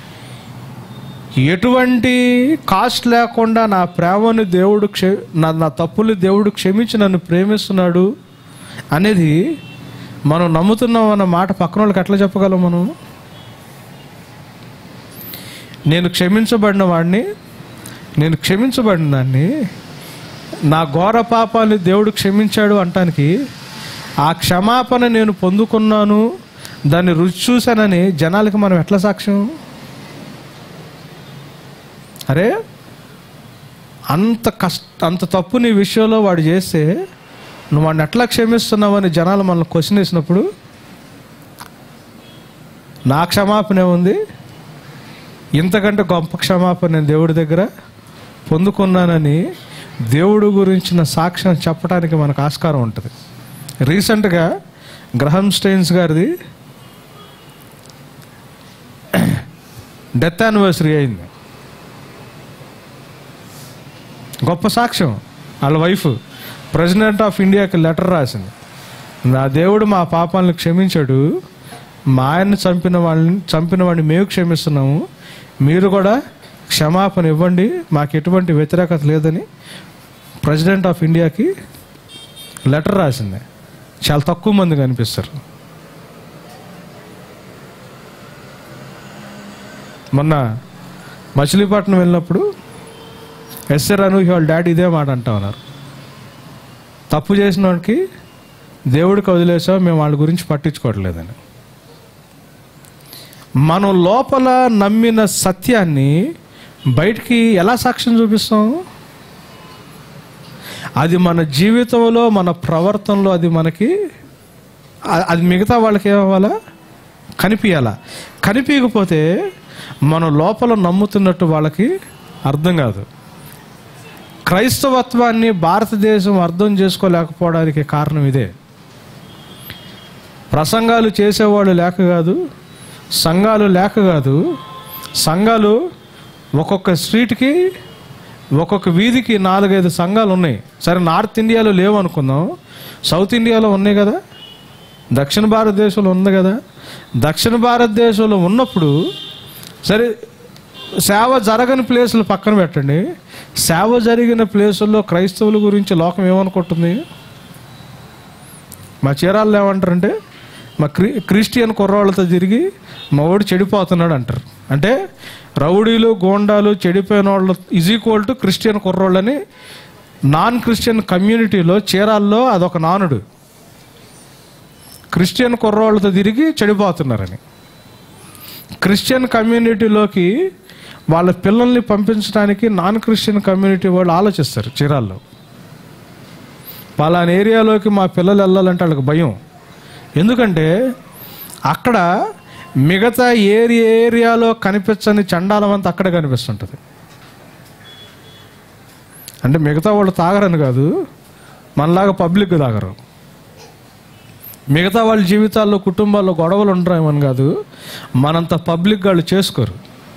ఎటువంటి కాస్ట్ లేకుండా నా ప్రేమను దేవుడు క్షే నా నా తప్పులు దేవుడు క్షమించి నన్ను ప్రేమిస్తున్నాడు అనేది మనం నమ్ముతున్నాం అన్న మాట పక్కన వాళ్ళకి ఎట్లా చెప్పగలం మనం నేను క్షమించబడిన వాడిని నేను క్షమించబడిన దాన్ని నా ఘోర పాపాన్ని దేవుడు క్షమించాడు అంటానికి ఆ క్షమాపణ నేను పొందుకున్నాను దాన్ని రుచి చూశానని జనాలకి మనం ఎట్లా సాక్ష్యం అరే అంత కష్ట అంత తప్పు నీ విషయంలో వాడు చేస్తే నువ్వు వాడిని ఎట్లా క్షమిస్తున్నావు అని జనాలు మనల్ని క్వశ్చన్ వేసినప్పుడు నా క్షమాపణ ఉంది ఇంతకంటే గొప్ప క్షమాపణ నేను దేవుడి దగ్గర పొందుకున్నానని దేవుడు గురించిన సాక్ష్యం చెప్పడానికి మనకు ఆస్కారం ఉంటుంది రీసెంట్గా గ్రహం స్టెయిన్స్ గారిది డెత్ యానివర్సరీ అయింది గొప్ప సాక్ష్యం వాళ్ళ వైఫ్ ప్రెసిడెంట్ ఆఫ్ ఇండియాకి లెటర్ రాసింది నా దేవుడు మా పాపాలను క్షమించాడు మా ఆయన్ని చంపిన వాళ్ళని చంపిన వాడిని మేము క్షమిస్తున్నాము మీరు కూడా క్షమాపణ ఇవ్వండి మాకు ఎటువంటి వ్యతిరేకత లేదని ప్రెసిడెంట్ ఆఫ్ ఇండియాకి లెటర్ రాసింది చాలా తక్కువ మంది కనిపిస్తారు మొన్న మచిలీపట్నం వెళ్ళినప్పుడు ఎస్ఆర్ అనూహి వాళ్ళ డాడీ ఇదే మాట అంటా ఉన్నారు తప్పు చేసిన వాడికి దేవుడికి వదిలేసాం మేము వాళ్ళ గురించి పట్టించుకోవట్లేదని మనం లోపల నమ్మిన సత్యాన్ని బయటికి ఎలా సాక్ష్యం చూపిస్తాం అది మన జీవితంలో మన ప్రవర్తనలో అది మనకి అ- అది మిగతా వాళ్ళకి ఏమవ్వాలా కనిపించాలా కనిపించకపోతే మన లోపల నమ్ముతున్నట్టు వాళ్ళకి అర్థం కాదు క్రైస్తవత్వాన్ని భారతదేశం అర్థం చేసుకోలేకపోవడానికి కారణం ఇదే ప్రసంగాలు చేసేవాళ్ళు లేక కాదు సంఘాలు లేక కాదు సంఘాలు ఒక్కొక్క స్ట్రీట్కి ఒక్కొక్క వీధికి నాలుగైదు సంఘాలు ఉన్నాయి సరే నార్త్ ఇండియాలో లేవు అనుకుందాం సౌత్ ఇండియాలో ఉన్నాయి కదా దక్షిణ భారతదేశంలో ఉంది కదా దక్షిణ భారతదేశంలో ఉన్నప్పుడు సరే సేవ జరగని ప్లేసులు పక్కన పెట్టండి సేవ జరిగిన ప్లేసుల్లో క్రైస్తవుల గురించి లోకం ఏమనుకుంటుంది మా చీరాల్లో ఏమంటారంటే మా క్రి క్రిస్టియన్ కుర్రాళ్ళతో తిరిగి మా వాడు చెడిపోతున్నాడు అంటారు అంటే రౌడీలు గోండాలు చెడిపోయిన వాళ్ళు ఈజ్ ఈక్వల్ టు క్రిస్టియన్ కుర్రోళ్ళని నాన్ క్రిస్టియన్ కమ్యూనిటీలో చీరాల్లో అదొక నానుడు క్రిస్టియన్ కుర్రోళ్ళతో తిరిగి చెడిపోతున్నారని క్రిస్టియన్ కమ్యూనిటీలోకి వాళ్ళ పిల్లల్ని పంపించడానికి నాన్ క్రిస్టియన్ కమ్యూనిటీ వాళ్ళు ఆలోచిస్తారు చీరాల్లో పలానా ఏరియాలోకి మా పిల్లలు వెళ్ళాలంటే వాళ్ళకి భయం ఎందుకంటే అక్కడ మిగతా ఏరి ఏరియాలో కనిపించని చండాలం అంతా అక్కడే కనిపిస్తుంటుంది అంటే మిగతా వాళ్ళు తాగరని కాదు మనలాగా పబ్లిక్ తాగరు మిగతా వాళ్ళ జీవితాల్లో కుటుంబాల్లో గొడవలు ఉండరేమని కాదు మనంత పబ్లిక్ వాళ్ళు చేసుకోరు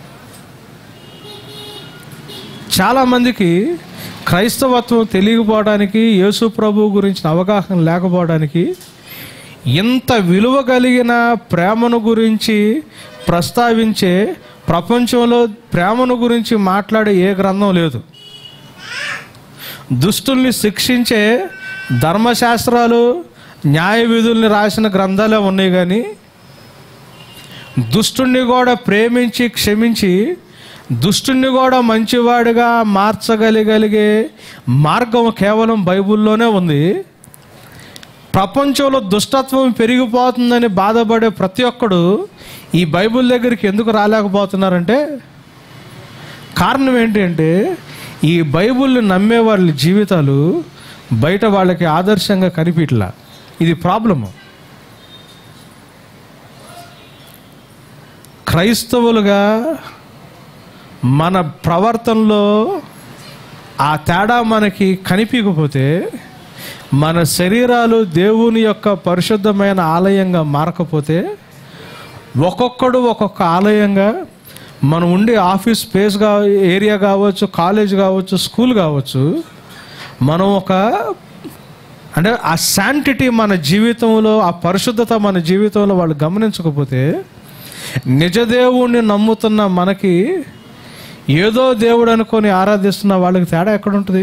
చాలామందికి క్రైస్తవత్వం తెలియకపోవడానికి యేసు ప్రభు గురించిన అవగాహన లేకపోవడానికి ఇంత విలువ కలిగిన ప్రేమను గురించి ప్రస్తావించే ప్రపంచంలో ప్రేమను గురించి మాట్లాడే ఏ గ్రంథం లేదు దుష్టుల్ని శిక్షించే ధర్మశాస్త్రాలు న్యాయ విధుల్ని రాసిన గ్రంథాలే ఉన్నాయి కానీ దుష్టుణ్ణి కూడా ప్రేమించి క్షమించి దుష్టుణ్ణి కూడా మంచివాడిగా మార్చగలిగలిగే మార్గం కేవలం బైబిల్లోనే ఉంది ప్రపంచంలో దుష్టత్వం పెరిగిపోతుందని బాధపడే ప్రతి ఒక్కడు ఈ బైబిల్ దగ్గరికి ఎందుకు రాలేకపోతున్నారంటే కారణం ఏంటి అంటే ఈ బైబిల్ని నమ్మే వాళ్ళ జీవితాలు బయట వాళ్ళకి ఆదర్శంగా కనిపించలా ఇది ప్రాబ్లము క్రైస్తవులుగా మన ప్రవర్తనలో ఆ తేడా మనకి కనిపించకపోతే మన శరీరాలు దేవుని యొక్క పరిశుద్ధమైన ఆలయంగా మారకపోతే ఒక్కొక్కడు ఒక్కొక్క ఆలయంగా మనం ఉండే ఆఫీస్ స్పేస్ కా ఏరియా కావచ్చు కాలేజ్ కావచ్చు స్కూల్ కావచ్చు మనం ఒక అంటే ఆ శాంటిటీ మన జీవితంలో ఆ పరిశుద్ధత మన జీవితంలో వాళ్ళు గమనించకపోతే నిజదేవుణ్ణి నమ్ముతున్న మనకి ఏదో దేవుడు అనుకొని ఆరాధిస్తున్న వాళ్ళకి తేడా ఎక్కడ ఉంటుంది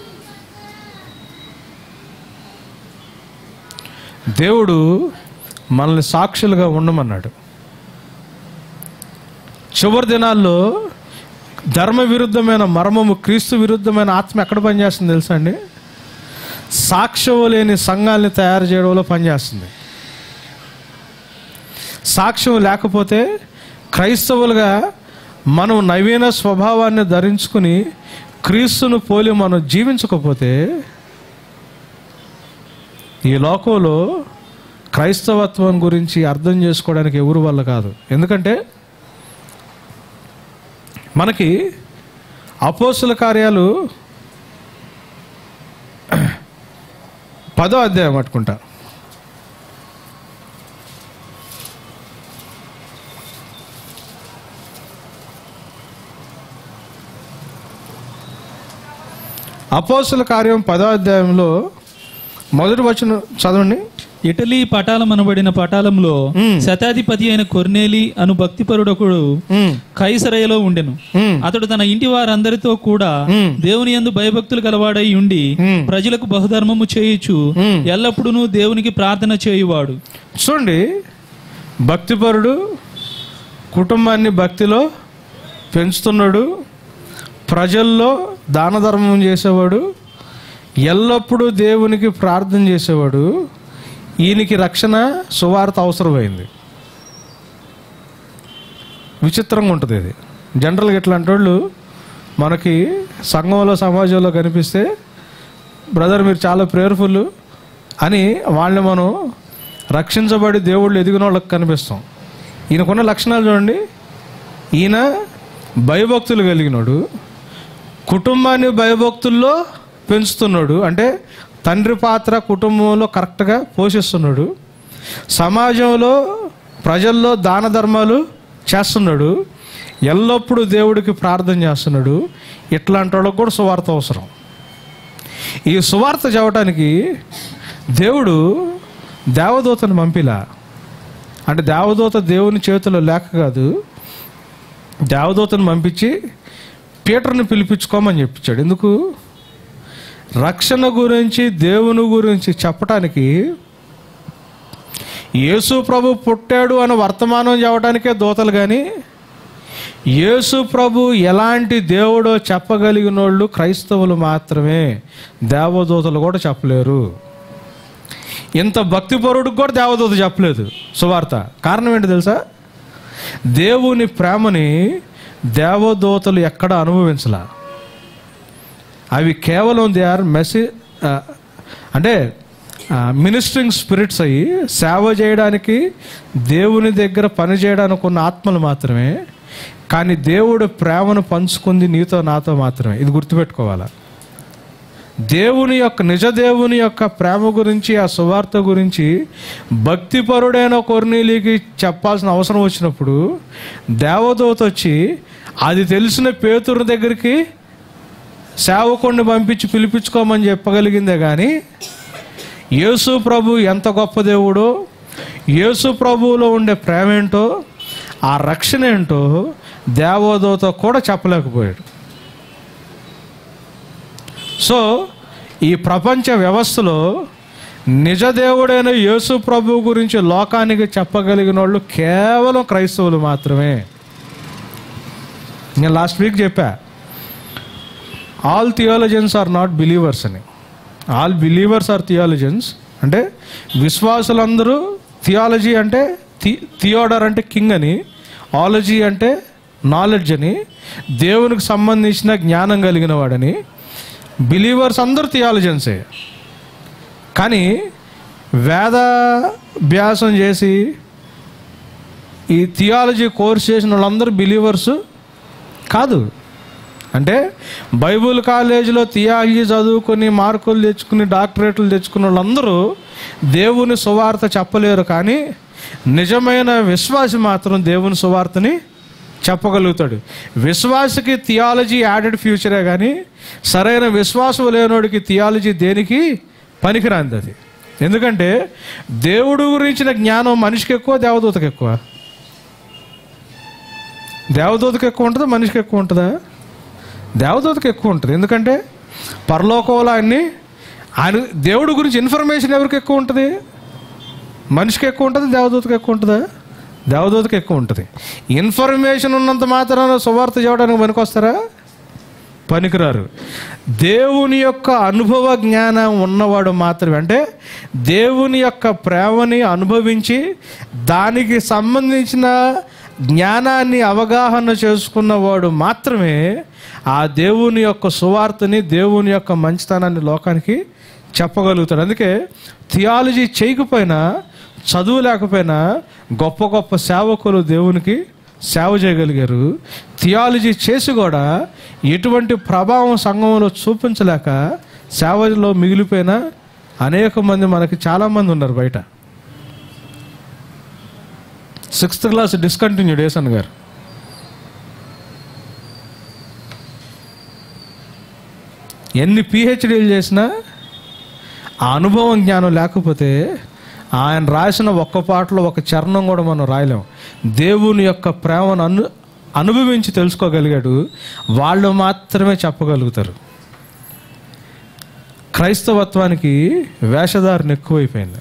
దేవుడు మనల్ని సాక్షులుగా ఉండమన్నాడు చివరి దినాల్లో ధర్మ విరుద్ధమైన మర్మము క్రీస్తు విరుద్ధమైన ఆత్మ ఎక్కడ పనిచేస్తుంది తెలుసా అండి సాక్ష్యం లేని సంఘాలని తయారు చేయడంలో పనిచేస్తుంది సాక్ష్యం లేకపోతే క్రైస్తవులుగా మనం నవీన స్వభావాన్ని ధరించుకుని క్రీస్తును పోలి మనం జీవించకపోతే ఈ లోకంలో క్రైస్తవత్వం గురించి అర్థం చేసుకోవడానికి ఎవరు వల్ల కాదు ఎందుకంటే మనకి అపోస్తుల కార్యాలు పదో అధ్యాయం పట్టుకుంటా అపోస్తుల కార్యం పదో అధ్యాయంలో మొదటి వచ్చిన చదవండి ఇటలీ పటాలమనబడిన పటాలంలో మ్మ్. శతాధిపతి అయిన కొర్నేలి అను భక్తిపరుడొకడు ఉమ్, కైసరయలో ఉండెను ఉమ్, అతడు తన ఇంటి వారందరితో కూడా మ్మ్. దేవుని యందు భయభక్తులు గలవాడై ఉండి మ్మ్. ప్రజలకు బహుధర్మము చేయుచు మ్మ్. ఎల్లప్పుడూ దేవునికి ప్రార్థన చేయువాడు చూడండి భక్తిపరుడు కుటుంబాన్ని భక్తిలో పెంచుతున్నాడు ప్రజల్లో దాన ధర్మం చేసేవాడు ఎల్లప్పుడూ దేవునికి ప్రార్థన చేసేవాడు ఈయనకి రక్షణ సువార్త అవసరమైంది విచిత్రంగా ఉంటుంది ఇది జనరల్గా ఇట్లాంటి వాళ్ళు మనకి సంఘంలో సమాజంలో కనిపిస్తే బ్రదర్ మీరు చాలా ప్రేయర్ఫుల్ అని వాళ్ళని మనం రక్షించబడి దేవుళ్ళు ఎదిగిన వాళ్ళకి కనిపిస్తాం ఈయనకున్న లక్షణాలు చూడండి ఈయన భయభక్తులు కలిగినాడు కుటుంబాన్ని భయభక్తుల్లో పెంచుతున్నాడు అంటే తండ్రి పాత్ర కుటుంబంలో కరెక్ట్గా పోషిస్తున్నాడు సమాజంలో ప్రజల్లో దాన ధర్మాలు చేస్తున్నాడు ఎల్లప్పుడూ దేవుడికి ప్రార్థన చేస్తున్నాడు ఇట్లాంటి వాళ్ళకు కూడా సువార్త అవసరం ఈ సువార్త చెప్పడానికి దేవుడు దేవదూతను పంపిలా అంటే దేవదూత దేవుని చేతిలో లేక కాదు దేవదూతను పంపించి పీటర్ని పిలిపించుకోమని చెప్పించాడు ఎందుకు రక్షణ గురించి దేవుని గురించి చెప్పటానికి యేసు ప్రభు పుట్టాడు అని వర్తమానం చెప్పడానికే దూతలు కానీ యేసు ప్రభు ఎలాంటి దేవుడో చెప్పగలిగిన వాళ్ళు క్రైస్తవులు మాత్రమే దేవదూతలు కూడా చెప్పలేరు ఇంత భక్తిపరుడికి కూడా దేవదూత చెప్పలేదు సువార్త కారణం ఏంటి తెలుసా దేవుని ప్రేమని దేవదూతలు ఎక్కడ అనుభవించలా అవి కేవలం దే ఆర్ మెసేజ్ అంటే మినిస్టరింగ్ స్పిరిట్స్ అయ్యి సేవ చేయడానికి దేవుని దగ్గర పని చేయడానికి ఉన్న ఆత్మలు మాత్రమే కానీ దేవుడు ప్రేమను పంచుకుంది నీతో నాతో మాత్రమే ఇది గుర్తుపెట్టుకోవాలా దేవుని యొక్క నిజ దేవుని యొక్క ప్రేమ గురించి ఆ సువార్త గురించి భక్తిపరుడైన కొర్నీలికి చెప్పాల్సిన అవసరం వచ్చినప్పుడు దేవదూత వచ్చి అది తెలిసిన పేతురు దగ్గరికి సేవకుడిని పంపించి పిలిపించుకోమని చెప్పగలిగిందే కానీ యేసు ప్రభు ఎంత గొప్ప దేవుడో యేసు ప్రభువులో ఉండే ప్రేమ ఏంటో ఆ రక్షణ ఏంటో దేవదూత కూడా చెప్పలేకపోయాడు సో ఈ ప్రపంచ వ్యవస్థలో నిజ దేవుడైన యేసు ప్రభు గురించి లోకానికి చెప్పగలిగిన వాళ్ళు కేవలం క్రైస్తవులు మాత్రమే నేను లాస్ట్ వీక్ చెప్పా all theologians are not believers అని ఆల్ బిలీవర్స్ ఆర్ థియాలజన్స్ అంటే విశ్వాసులందరూ థియాలజీ అంటే థి థియోడర్ అంటే కింగ్ అని ఆలజీ అంటే నాలెడ్జ్ అని దేవునికి సంబంధించిన జ్ఞానం కలిగిన వాడని బిలీవర్స్ అందరూ థియాలజన్సే కానీ వేదాభ్యాసం చేసి ఈ థియాలజీ కోర్స్ చేసిన వాళ్ళందరూ బిలీవర్స్ కాదు అంటే బైబుల్ కాలేజీలో థియాలజీ చదువుకొని మార్కులు తెచ్చుకుని డాక్టరేట్లు తెచ్చుకున్న వాళ్ళందరూ దేవుని సువార్త చెప్పలేరు కానీ నిజమైన విశ్వాసి మాత్రం దేవుని సువార్తని చెప్పగలుగుతాడు విశ్వాసకి థియాలజీ యాడెడ్ ఫ్యూచరే కానీ సరైన విశ్వాసం లేనోడికి థియాలజీ దేనికి పనికిరాంది అది ఎందుకంటే దేవుడు గురించిన జ్ఞానం మనిషికి ఎక్కువ దేవదూతకి ఎక్కువ దేవదూతకి ఎక్కువ ఉంటుందా మనిషికి ఎక్కువ ఉంటుందా దేవదూతకి ఎక్కువ ఉంటుంది ఎందుకంటే పరలోకంలో ఆయన్ని ఆయన దేవుడి గురించి ఇన్ఫర్మేషన్ ఎవరికి ఎక్కువ ఉంటుంది మనిషికి ఎక్కువ ఉంటుంది దేవదూతకి ఎక్కువ ఉంటుందా దేవదూతకి ఎక్కువ ఉంటుంది ఇన్ఫర్మేషన్ ఉన్నంత మాత్రాన సువార్త చేయడానికి పనికొస్తారా పనికిరారు దేవుని యొక్క అనుభవ జ్ఞానం ఉన్నవాడు మాత్రమే అంటే దేవుని యొక్క ప్రేమని అనుభవించి దానికి సంబంధించిన జ్ఞానాన్ని అవగాహన చేసుకున్నవాడు మాత్రమే ఆ దేవుని యొక్క సువార్తని దేవుని యొక్క మంచితనాన్ని లోకానికి చెప్పగలుగుతాడు అందుకే థియాలజీ చేయకపోయినా చదువు లేకపోయినా గొప్ప గొప్ప సేవకులు దేవునికి సేవ చేయగలిగారు థియాలజీ చేసి కూడా ఎటువంటి ప్రభావం సంఘంలో చూపించలేక సేవలో మిగిలిపోయిన అనేక మంది మనకి చాలామంది ఉన్నారు బయట సిక్స్త్ క్లాస్ డిస్కంటిన్యూడ్ ఏసన్ గారు ఎన్ని పిహెచ్డీలు చేసినా ఆ అనుభవం జ్ఞానం లేకపోతే ఆయన రాసిన ఒక్క పాటలో ఒక చరణం కూడా మనం రాయలేం దేవుని యొక్క ప్రేమను అను అనుభవించి తెలుసుకోగలిగాడు వాళ్ళు మాత్రమే చెప్పగలుగుతారు క్రైస్తవత్వానికి వేషధారణ ఎక్కువైపోయింది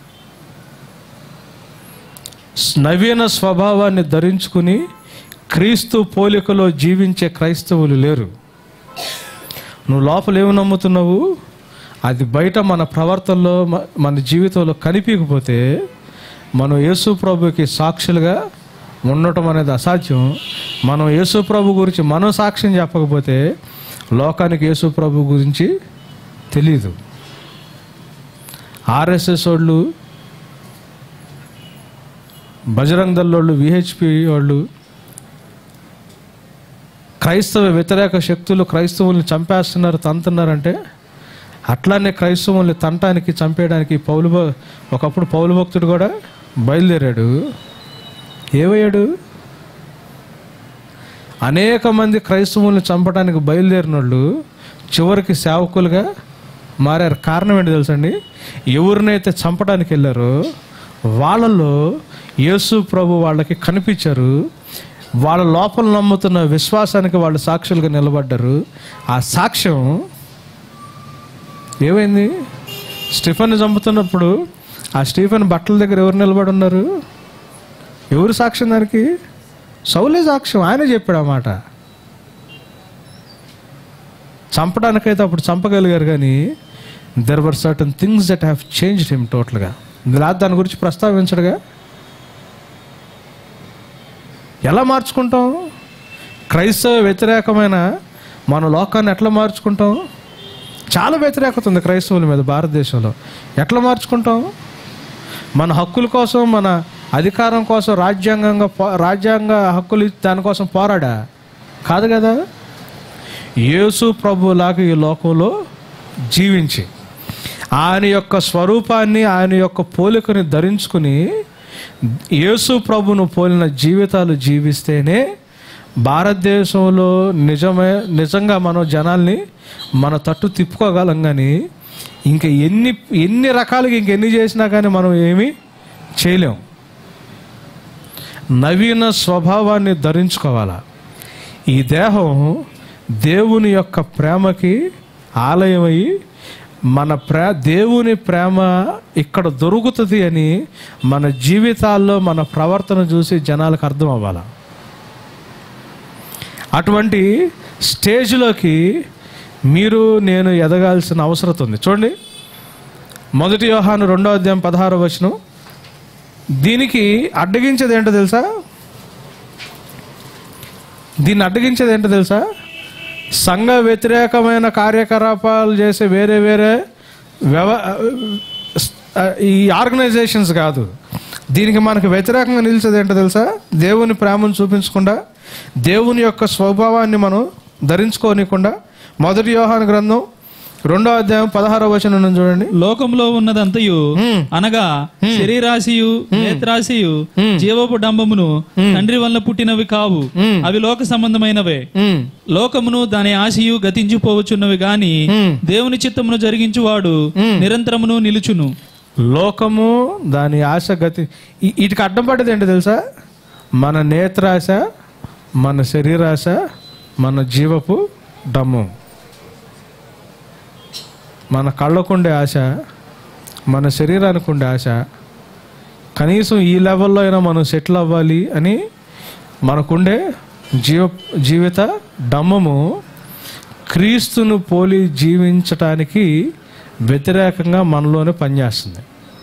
నవీన స్వభావాన్ని ధరించుకుని క్రీస్తు పోలికలో జీవించే క్రైస్తవులు లేరు నువ్వు లోపల ఏమి నమ్ముతున్నావు అది బయట మన ప్రవర్తనలో మ- మన జీవితంలో కనిపించకపోతే మనం యేసు ప్రభుకి సాక్షులుగా ఉండటం అనేది అసాధ్యం మనం యేసు ప్రభు గురించి మనం సాక్ష్యం చెప్పకపోతే లోకానికి యేసు ప్రభు గురించి తెలీదు ఆర్ఎస్ఎస్ వాళ్ళు బజరంగ్ దళ్ వాళ్ళు విహెచ్పి వాళ్ళు క్రైస్తవ వ్యతిరేక శక్తులు క్రైస్తవుల్ని చంపేస్తున్నారు తంతున్నారంటే అట్లానే క్రైస్తవుల్ని తంటానికి చంపేయడానికి పౌలు భ- ఒకప్పుడు పౌలు భక్తుడు కూడా బయలుదేరాడు ఏమయ్యాడు అనేక మంది క్రైస్తవుల్ని చంపడానికి బయలుదేరిన వాళ్ళు చివరికి సేవకులుగా మారారు కారణం ఏంటి తెలుసండి ఎవరినైతే చంపడానికి వెళ్ళారో వాళ్ళలో యేసు ప్రభు వాళ్ళకి కనిపించారు వాళ్ళ లోపల నమ్ముతున్న విశ్వాసానికి వాళ్ళు సాక్షులుగా నిలబడ్డారు ఆ సాక్ష్యం ఏమైంది స్టీఫెన్ చంపుతున్నప్పుడు ఆ స్టీఫెన్ బట్టల దగ్గర ఎవరు నిలబడి ఉన్నారు ఎవరు సాక్ష్యం దానికి సౌలే సాక్ష్యం ఆయనే చెప్పాడు ఆ మాట చంపడానికైతే అప్పుడు చంపగలిగారు కానీ there were certain things that have changed him టోటల్గా ఇలా దాని గురించి ప్రస్తావించడుగా ఎలా మార్చుకుంటాం క్రైస్తవ వ్యతిరేకమైన మన లోకాన్ని ఎట్లా మార్చుకుంటాం చాలా వ్యతిరేకత ఉంది క్రైస్తవుల మీద భారతదేశంలో ఎట్లా మార్చుకుంటాం మన హక్కుల కోసం మన అధికారం కోసం రాజ్యాంగంగా పో రాజ్యాంగ హక్కులు ఇచ్చి దానికోసం పోరాడా కాదు కదా యేసు ప్రభులాగా ఈ లోకంలో జీవించి ఆయన యొక్క స్వరూపాన్ని ఆయన యొక్క పోలికని ధరించుకుని యేసు ప్రభును పోలిన జీవితాలు జీవిస్తేనే భారతదేశంలో నిజమే నిజంగా మనం జనాల్ని మన తట్టు తిప్పుకోగలం కానీ ఇంకా ఎన్ని ఎన్ని రకాలుగా ఇంకెన్ని చేసినా కానీ మనం ఏమీ చేయలేం నవీన స్వభావాన్ని ధరించుకోవాలా ఈ దేహం దేవుని యొక్క ప్రేమకి ఆలయమై మన ప్రే దేవుని ప్రేమ ఇక్కడ దొరుకుతుంది అని మన జీవితాల్లో మన ప్రవర్తన చూసి జనాలకు అర్థం అవ్వాలి అటువంటి స్టేజ్లోకి మీరు నేను ఎదగాల్సిన అవసరం ఉంది చూడండి మొదటి యోహాను రెండో అధ్యాయం పదహారో వచనం దీనికి అడ్డగించేది ఏంటో తెలుసా దీన్ని అడ్డగించేది ఏంటో తెలుసా సంఘ వ్యతిరేకమైన కార్యకలాపాలు చేసే వేరే వేరే వ్యవ ఈ ఆర్గనైజేషన్స్ కాదు దీనికి మనకు వ్యతిరేకంగా నిలిచేది ఏంటో తెలుసా దేవుని ప్రేమను చూపించకుండా దేవుని యొక్క స్వభావాన్ని మనం ధరించుకోనికుండా మొదటి యోహాను గ్రంథం రెండో అధ్యాయం పదహారో వచనం నుంచి చూడండి లోకంలో ఉన్నదంతయు హ్మ్. అనగా శరీరాశియు నేత్రాశియు హ్మ్. జీవపు డంబమును తండ్రి వల్ల పుట్టినవి కావు హ్మ్. అవి లోక సంబంధమైనవే ఉమ్, లోకమును దాని ఆశయు గతించిపోవచ్చున్నవి గాని హ్మ్. దేవుని చిత్తమును జరిగించువాడు హ్మ్. నిరంతరమును నిలుచును లోకము దాని ఆశ గతి ఈ- వీటికి అడ్డం పడేది ఏంటో తెలుసా మన నేత్రాశ మన శరీరాశ మన జీవపు డమ్ము మన కళ్ళకుండే ఆశ మన శరీరానికి ఉండే ఆశ కనీసం ఈ లెవెల్లో అయినా మనం సెటిల్ అవ్వాలి అని మనకుండే జీవ జీవిత డమ్మము క్రీస్తును పోలి జీవించటానికి వ్యతిరేకంగా మనలోనే పనిచేస్తుంది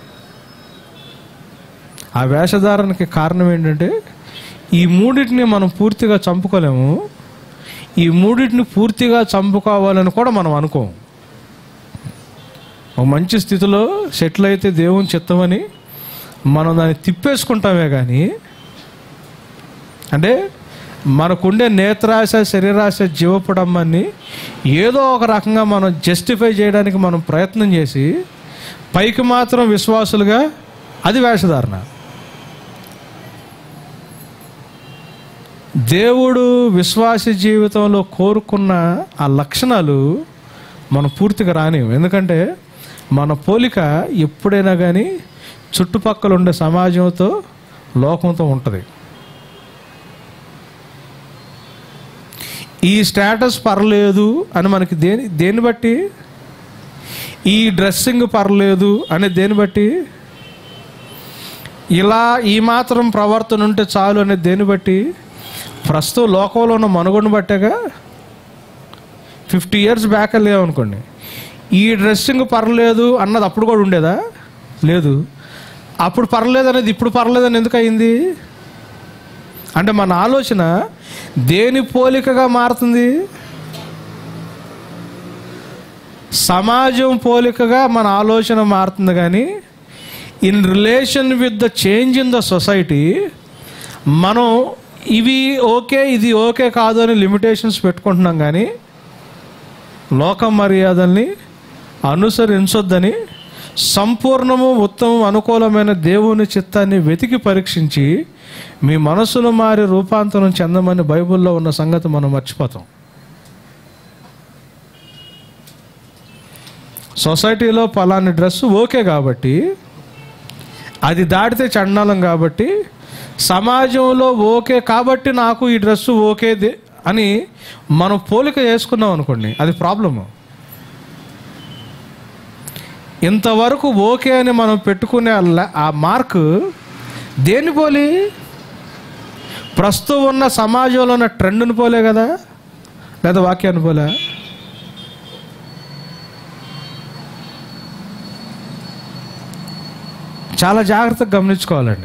ఆ వేషధారణకి కారణం ఏంటంటే ఈ మూడింటిని మనం పూర్తిగా చంపుకోలేము ఈ మూడింటిని పూర్తిగా చంపుకోవాలని కూడా మనం అనుకోము ఒక మంచి స్థితిలో సెటిల్ అయితే దేవుని చిత్తమని మనం దాన్ని తిప్పేసుకుంటామే కానీ అంటే మనకుండే నేత్రాశ శరీరాశ జీవపుడమ్మని ఏదో ఒక రకంగా మనం జస్టిఫై చేయడానికి మనం ప్రయత్నం చేసి పైకి మాత్రం విశ్వాసులుగా అది వేషధారణ దేవుడు విశ్వాస జీవితంలో కోరుకున్న ఆ లక్షణాలు మనం పూర్తిగా రానివ్వం ఎందుకంటే మన పోలిక ఎప్పుడైనా కానీ చుట్టుపక్కల ఉండే సమాజంతో లోకంతో ఉంటుంది ఈ స్టేటస్ పర్లేదు అని మనకి దేని దేన్ని బట్టి ఈ డ్రెస్సింగ్ పర్లేదు అనే దేన్ని బట్టి ఇలా ఈ మాత్రం ప్రవర్తన ఉంటే చాలు అనే దేన్ని బట్టి ప్రస్తుతం లోకంలో ఉన్న మనుగడను బట్టేగా ఫిఫ్టీ ఇయర్స్ బ్యాక్ లేవనుకోండి ఈ డ్రెస్సింగ్ పర్లేదు అన్నది అప్పుడు కూడా ఉండేదా లేదు అప్పుడు పర్లేదు అనేది ఇప్పుడు పర్లేదని ఎందుకు అయింది అంటే మన ఆలోచన దేని పోలికగా మారుతుంది సమాజం పోలికగా మన ఆలోచన మారుతుంది కానీ in relation with the change in the society మనం ఇవి ఓకే ఇది ఓకే కాదు అని లిమిటేషన్స్ పెట్టుకుంటున్నాం కానీ లోక మర్యాదల్ని అనుసరించొద్దని సంపూర్ణము ఉత్తమం అనుకూలమైన దేవుని చిత్తాన్ని వెతికి పరీక్షించి మీ మనసును మారి రూపాంతరం చెందమని బైబిల్లో ఉన్న సంగతి మనం మర్చిపోతాం సొసైటీలో పలాని డ్రెస్సు ఓకే కాబట్టి అది దాటితే చండాలం కాబట్టి సమాజంలో ఓకే కాబట్టి నాకు ఈ డ్రెస్సు ఓకే ది- అని మనం పోలిక చేసుకున్నాం అనుకోండి అది ప్రాబ్లము ఇంతవరకు ఓకే అని మనం పెట్టుకునే ఆ ల- ఆ మార్క్ దేన్ని పోలి ప్రస్తుతం ఉన్న సమాజంలో ఉన్న ట్రెండ్ని పోలే కదా లేదా వాక్యాన్ని పోలే చాలా జాగ్రత్తగా గమనించుకోవాలండి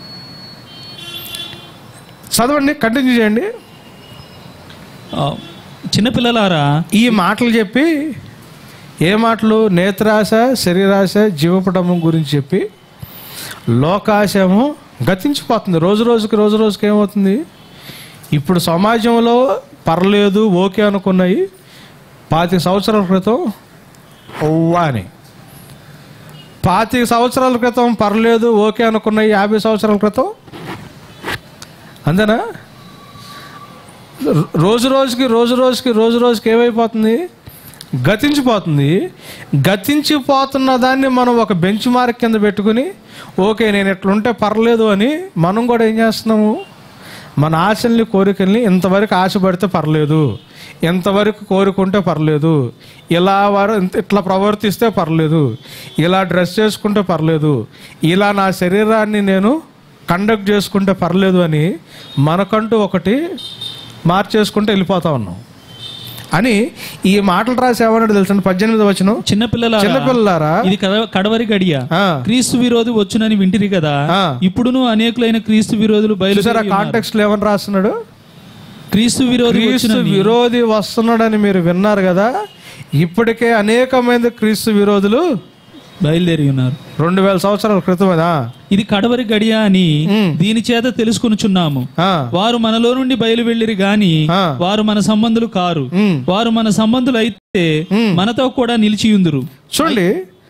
చదవండి కంటిన్యూ చేయండి ఆ, చిన్నపిల్లలారా ఈ మాటలు చెప్పి ఏ మాటలు నేత్రాశ శరీరాశ జీవపటము గురించి చెప్పి లోకాశము గతించిపోతుంది రోజు రోజుకి రోజు రోజుకి ఏమవుతుంది ఇప్పుడు సమాజంలో పర్లేదు ఓకే అనుకున్నాయి పాతి సంవత్సరాల క్రితం ఒవ్వా అని పాతిక సంవత్సరాల క్రితం పర్లేదు ఓకే అనుకున్నాయి యాభై సంవత్సరాల క్రితం అంతేనా రో- రోజు రోజుకి రోజు రోజుకి రోజు రోజుకి ఏమైపోతుంది గతించిపోతుంది గతించిపోతున్న దాన్ని మనం ఒక బెంచ్ మార్క్ కింద పెట్టుకుని ఓకే నేను ఎట్లుంటే పర్లేదు అని మనం కూడా ఏం చేస్తున్నాము మన ఆశల్ని కోరికల్ని ఇంతవరకు ఆశపడితే పర్లేదు ఎంతవరకు కోరుకుంటే పర్లేదు ఇలా వారు ఇంత- ఇట్లా ప్రవర్తిస్తే పర్లేదు ఇలా డ్రెస్ చేసుకుంటే పర్లేదు ఇలా నా శరీరాన్ని నేను కండక్ట్ చేసుకుంటే పర్లేదు అని మనకంటూ ఒకటి మార్చేసుకుంటూ వెళ్ళిపోతా ఉన్నాం అని ఈ మాటలు రాసి ఏమన్నాడు తెలుసండి పద్దెనిమిది వచ్చిన చిన్నపిల్లలారా చిన్నపిల్లలారా ఇది కడ- కడవరి గడియ ఆ, క్రీస్తు విరోధి వచ్చునని వింటిరి కదా ఆ. ఇప్పుడును అనేకులైన క్రీస్తు విరోధులు చూసారా బయలుదేరి ఉన్నారు. కాంటెక్స్ట్ లో ఏమని రాస్తున్నాడు క్రీస్తు విరోధి క్రీస్తు వచ్చునని విరోధి వస్తున్నాడని మీరు విన్నారు కదా ఇప్పటికే అనేకమైన క్రీస్తు విరోధులు బయలుదేరి ఉన్నారు రెండు వేల సంవత్సరాల క్రితమేనా ఇది కడవరి గడియ అని ఉమ్. దీని చేత తెలుసుకొనుచున్నాము ఆ, వారు మనలో నుండి బయలు వెళ్ళిరి గాని ఆ. వారు మన సంబంధులు కారు ఉమ్. వారు మన సంబంధులు అయితే ఉమ్. మనతో కూడా నిలిచియుందురు చూడండి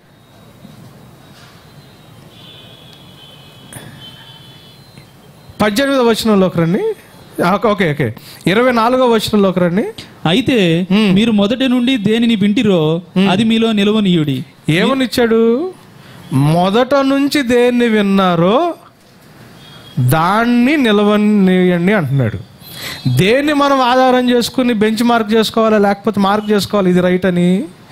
పద్దెనిమిదో వచనంలోకి రండి ఆ, ఓకే ఓకే ఇరవై నాలుగో వచనంలోకి రండి అయితే ఉమ్. మీరు మొదటి నుండి దేనిని వింటిరో అది మీలో నిలవనీయుడి ఏమనిచ్చాడు మొదట నుంచి దేన్ని విన్నారో దాన్ని నిలవనియండి అంటున్నాడు దేన్ని మనం ఆధారం చేసుకుని బెంచ్ మార్క్ చేసుకోవాలా లేకపోతే మార్క్ చేసుకోవాలి ఇది రైట్ అని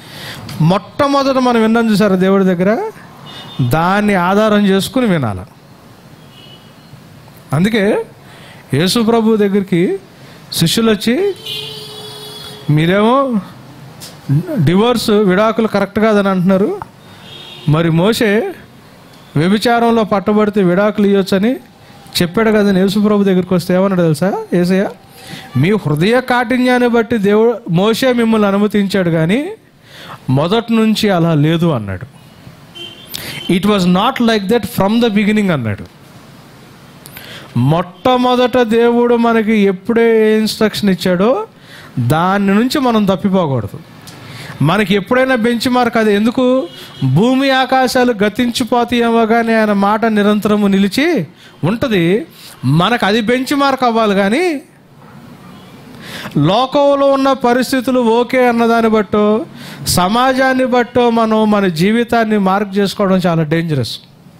మొట్టమొదట మనం విన్నాం చూసారా దేవుడి దగ్గర దాన్ని ఆధారం చేసుకుని వినాలి అందుకే యేసు ప్రభు దగ్గరికి శిష్యులు వచ్చి మీరేమో డివోర్స్ విడాకులు కరెక్ట్ కాదని అంటున్నారు మరి మోసే వ్యభిచారంలో పట్టబడితే విడాకులు ఇవ్వచ్చని చెప్పాడు కదా యేసుప్రభు దగ్గరికి వస్తే ఏమన్నాడు తెలుసా ఏసయ్య మీ హృదయ కాఠిన్యాన్ని బట్టి దేవుడు మోసే మిమ్మల్ని అనుమతించాడు కానీ మొదటి నుంచి అలా లేదు అన్నాడు it was not like that from the beginning అన్నాడు మొట్టమొదట దేవుడు మనకి ఎప్పుడే ఏ ఇన్స్ట్రక్షన్ ఇచ్చాడో దాని నుంచి మనం తప్పిపోకూడదు మనకి ఎప్పుడైనా బెంచ్ మార్క్ అది ఎందుకు భూమి ఆకాశాలు గతించిపోతాయేమో కానీ ఆయన మాట నిరంతరము నిలిచి ఉంటుంది మనకు అది బెంచ్ మార్క్ అవ్వాలి కానీ లోకంలో ఉన్న పరిస్థితులు ఓకే అన్నదాన్ని బట్టో సమాజాన్ని బట్టో మనం మన జీవితాన్ని మార్క్ చేసుకోవడం చాలా డేంజరస్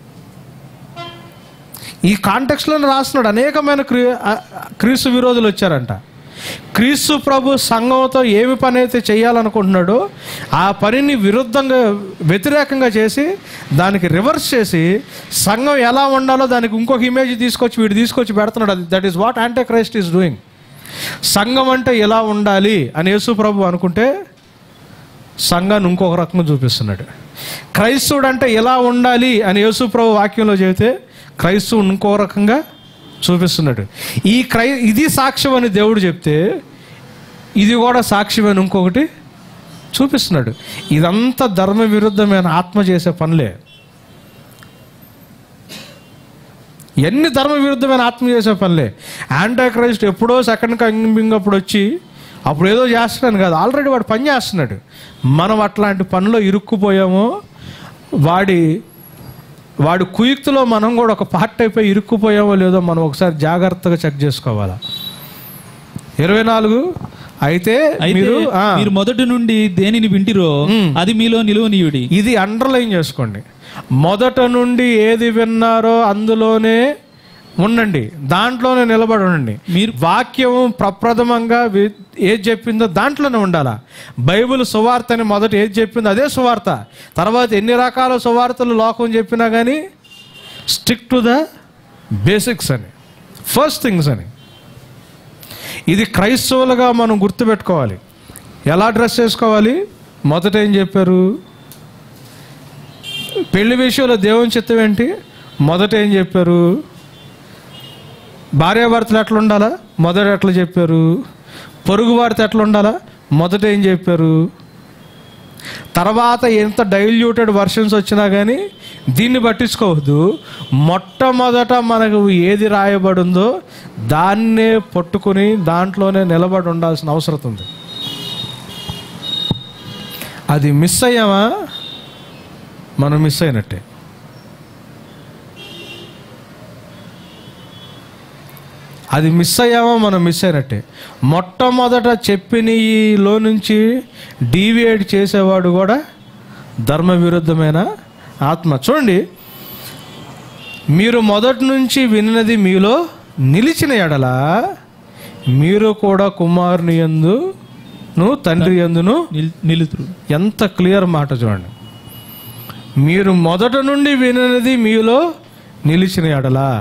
ఈ కాంటెక్స్లో రాస్తున్నాడు అనేకమైన క్రీ ఆ- క్రీస్తు విరోధులు వచ్చారంట క్రీస్తు ప్రభు సంఘంతో ఏమి పని అయితే చేయాలనుకుంటున్నాడో ఆ పనిని విరుద్ధంగా వ్యతిరేకంగా చేసి దానికి రివర్స్ చేసి సంఘం ఎలా ఉండాలో దానికి ఇంకొక ఇమేజ్ తీసుకొచ్చి వీడు తీసుకొచ్చి పెడుతున్నాడు అది that is what antichrist is doing సంఘం అంటే ఎలా ఉండాలి అని యేసు ప్రభు అనుకుంటే సంఘాన్ని ఇంకొక రకంగా చూపిస్తున్నాడు క్రైస్తవుడు అంటే ఎలా ఉండాలి అని యేసు ప్రభు వాక్యంలో చెబితే క్రైస్తవుడు ఇంకో రకంగా చూపిస్తున్నాడు ఈ క్రై ఇది సాక్ష్యం అని దేవుడు చెప్తే ఇది కూడా సాక్ష్యం అని ఇంకొకటి చూపిస్తున్నాడు ఇదంతా ధర్మ విరుద్ధమైన ఆత్మ చేసే పనులే ఎన్ని ధర్మ విరుద్ధమైన ఆత్మ చేసే పనులే యాంటీ క్రైస్ట్ ఎప్పుడో సెకండ్ కమింగ్ అప్పుడు వచ్చి అప్పుడు ఏదో చేస్తున్నాను కాదు ఆల్రెడీ వాడు పని చేస్తున్నాడు మనం అట్లాంటి పనిలో ఇరుక్కుపోయామో వాడి వాడి కుయుక్తిలో మనం కూడా ఒక పార్ట్ అయిపోయి ఇరుక్కుపోయామో లేదో మనం ఒకసారి జాగ్రత్తగా చెక్ చేసుకోవాలా ఇరవై నాలుగు అయితే అయితే మీరు ఆ, మీరు మొదటి నుండి దేనిని వింటిరో అది మీలో నిలువనీయుడి ఇది అండర్లైన్ చేసుకోండి మొదట నుండి ఏది విన్నారో అందులోనే ఉండండి దాంట్లోనే నిలబడి ఉండండి మీరు వాక్యం ప్రప్రథమంగా వి- ఏది చెప్పిందో దాంట్లోనే ఉండాలా బైబిల్ సువార్త అని మొదట ఏది చెప్పిందో అదే సువార్త తర్వాత ఎన్ని రకాల సువార్తలు లోకం చెప్పినా కానీ స్టిక్ టు ద బేసిక్స్ అని ఫస్ట్ థింగ్స్ అని ఇది క్రైస్తవులుగా మనం గుర్తుపెట్టుకోవాలి ఎలా డ్రెస్ చేసుకోవాలి మొదట ఏం చెప్పారు పెళ్లి విషయంలో దేవుని చిత్తం ఏంటి మొదట ఏం చెప్పారు భార్యాభర్తలు ఎట్లా ఉండాలా మొదట ఎట్లా చెప్పారు పొరుగు వారితో ఎట్లా ఉండాలా మొదట ఏం చెప్పారు తర్వాత ఎంత డైల్యూటెడ్ వర్షన్స్ వచ్చినా కానీ దీన్ని పట్టించుకోవద్దు మొట్టమొదట మనకు ఏది రాయబడిందో దాన్నే పట్టుకుని దాంట్లోనే నిలబడి ఉండాల్సిన అవసరం ఉంది అది మిస్ అయ్యామా మనం మిస్ అయినట్టే అది మిస్ అయ్యామో మనం మిస్ అయినట్టే మొట్టమొదట చెప్పినలో నుంచి డీవియేట్ చేసేవాడు కూడా ధర్మ విరుద్ధమైన ఆత్మ చూడండి మీరు మొదటి నుంచి విన్నది మీలో నిలిచిన ఎడల మీరు కూడా కుమారుని ఎందును తండ్రి ఎందును నిల్- నిలుతురు ఎంత క్లియర్ మాట చూడండి మీరు మొదట నుండి వినది మీలో నిలిచిన ఎడలా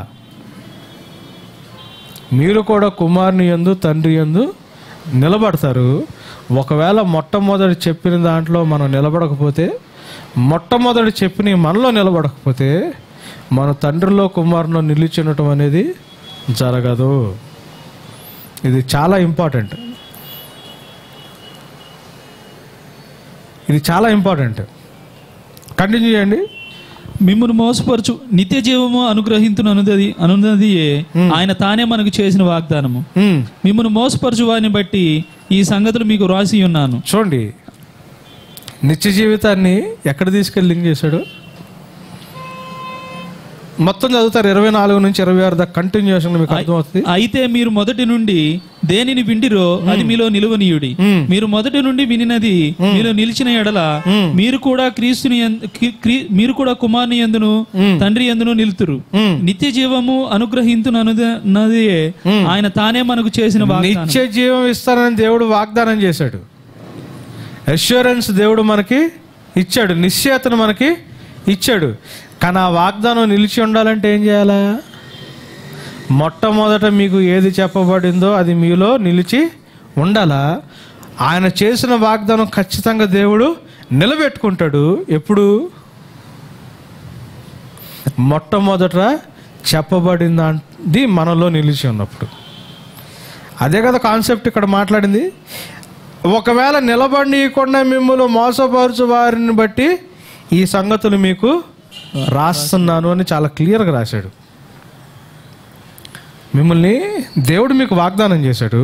మీరు కూడా కుమారుని ఎందు తండ్రి ఎందు నిలబడతారు ఒకవేళ మొట్టమొదటి చెప్పిన దాంట్లో మనం నిలబడకపోతే మొట్టమొదటి చెప్పిన మనలో నిలబడకపోతే మన తండ్రిలో కుమారులో నిలిచినటం అనేది జరగదు ఇది చాలా ఇంపార్టెంట్ ఇది చాలా ఇంపార్టెంట్ కంటిన్యూ చేయండి మిమ్మల్ని మోసపరచు నిత్య జీవము అనుగ్రహించును అనున్నది అనున్నది ఆయన తానే మనకు చేసిన వాగ్దానము మ్మ్. మిమ్మల్ని మోసపరచు వారిని బట్టి ఈ సంగతులు మీకు రాసి ఉన్నాను చూడండి నిత్య జీవితాన్ని ఎక్కడ తీసుకెళ్ళి లింక్ చేశాడు మొత్తం చదువుతారు ఇరవై నాలుగు నుంచి ఇరవై ఆరు దాకా కంటిన్యూషన్ మీకు అర్థమవుతుంది అయితే మీరు మొదటి నుండి దేనిని వింటిరో అది మీలో నిలువనీయుడి మ్మ్. మీరు మొదటి నుండి వినినది మీలో నిలిచిన ఎడల మీరు కూడా క్రీస్తుని యం- క్రీ- క్రీ- మీరు కూడా కుమారుని ఎందును తండ్రి ఎందును నిలుతురు మ్మ్. నిత్య జీవము అనుగ్రహించునది ఆయన తానే మనకు చేసిన వాగ్దానం నిత్య జీవం ఇస్తానని దేవుడు వాగ్దానం చేశాడు అష్యూరెన్స్ దేవుడు మనకి ఇచ్చాడు నిశ్చయతను మనకి ఇచ్చాడు కానీ ఆ వాగ్దానం నిలిచి ఉండాలంటే ఏం చేయాలా మొట్టమొదట మీకు ఏది చెప్పబడిందో అది మీలో నిలిచి ఉండాలా ఆయన చేసిన వాగ్దానం ఖచ్చితంగా దేవుడు నిలబెట్టుకుంటాడు ఎప్పుడు మొట్టమొదట చెప్పబడింది మనలో నిలిచి ఉన్నప్పుడు అదే కదా కాన్సెప్ట్ ఇక్కడ మాట్లాడింది ఒకవేళ నిలబడియకుండా మిమ్మల్ని మోసపరచు వారిని బట్టి ఈ సంగతులు మీకు రాస్తున్నాను అని చాలా క్లియర్గా రాశాడు మిమ్మల్ని దేవుడు మీకు వాగ్దానం చేశాడు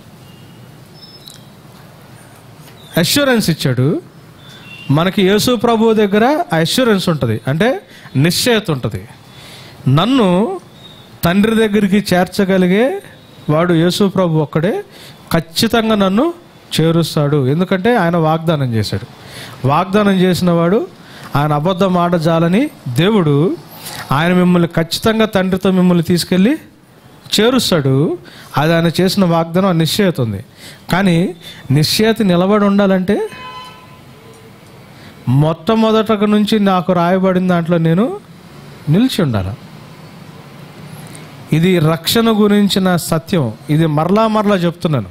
అష్యూరెన్స్ ఇచ్చాడు మనకి యేసు ప్రభు దగ్గర అష్యూరెన్స్ ఉంటుంది అంటే నిశ్చయత ఉంటుంది నన్ను తండ్రి దగ్గరికి చేర్చగలిగే వాడు యేసు ప్రభు ఒక్కడే ఖచ్చితంగా నన్ను చేరుస్తాడు ఎందుకంటే ఆయన వాగ్దానం చేశాడు వాగ్దానం చేసిన వాడు ఆయన అబద్ధం ఆడజాలని దేవుడు ఆయన మిమ్మల్ని ఖచ్చితంగా తండ్రితో మిమ్మల్ని తీసుకెళ్ళి చేరుస్తాడు అది ఆయన చేసిన వాగ్దానం ఆ నిశ్చయత ఉంది కానీ నిశ్చయత నిలబడి ఉండాలంటే మొట్టమొదట నుంచి నాకు రాయబడిన దాంట్లో నేను నిలిచి ఉండాలి ఇది రక్షణ గురించిన సత్యం ఇది మరలా మరలా చెప్తున్నాను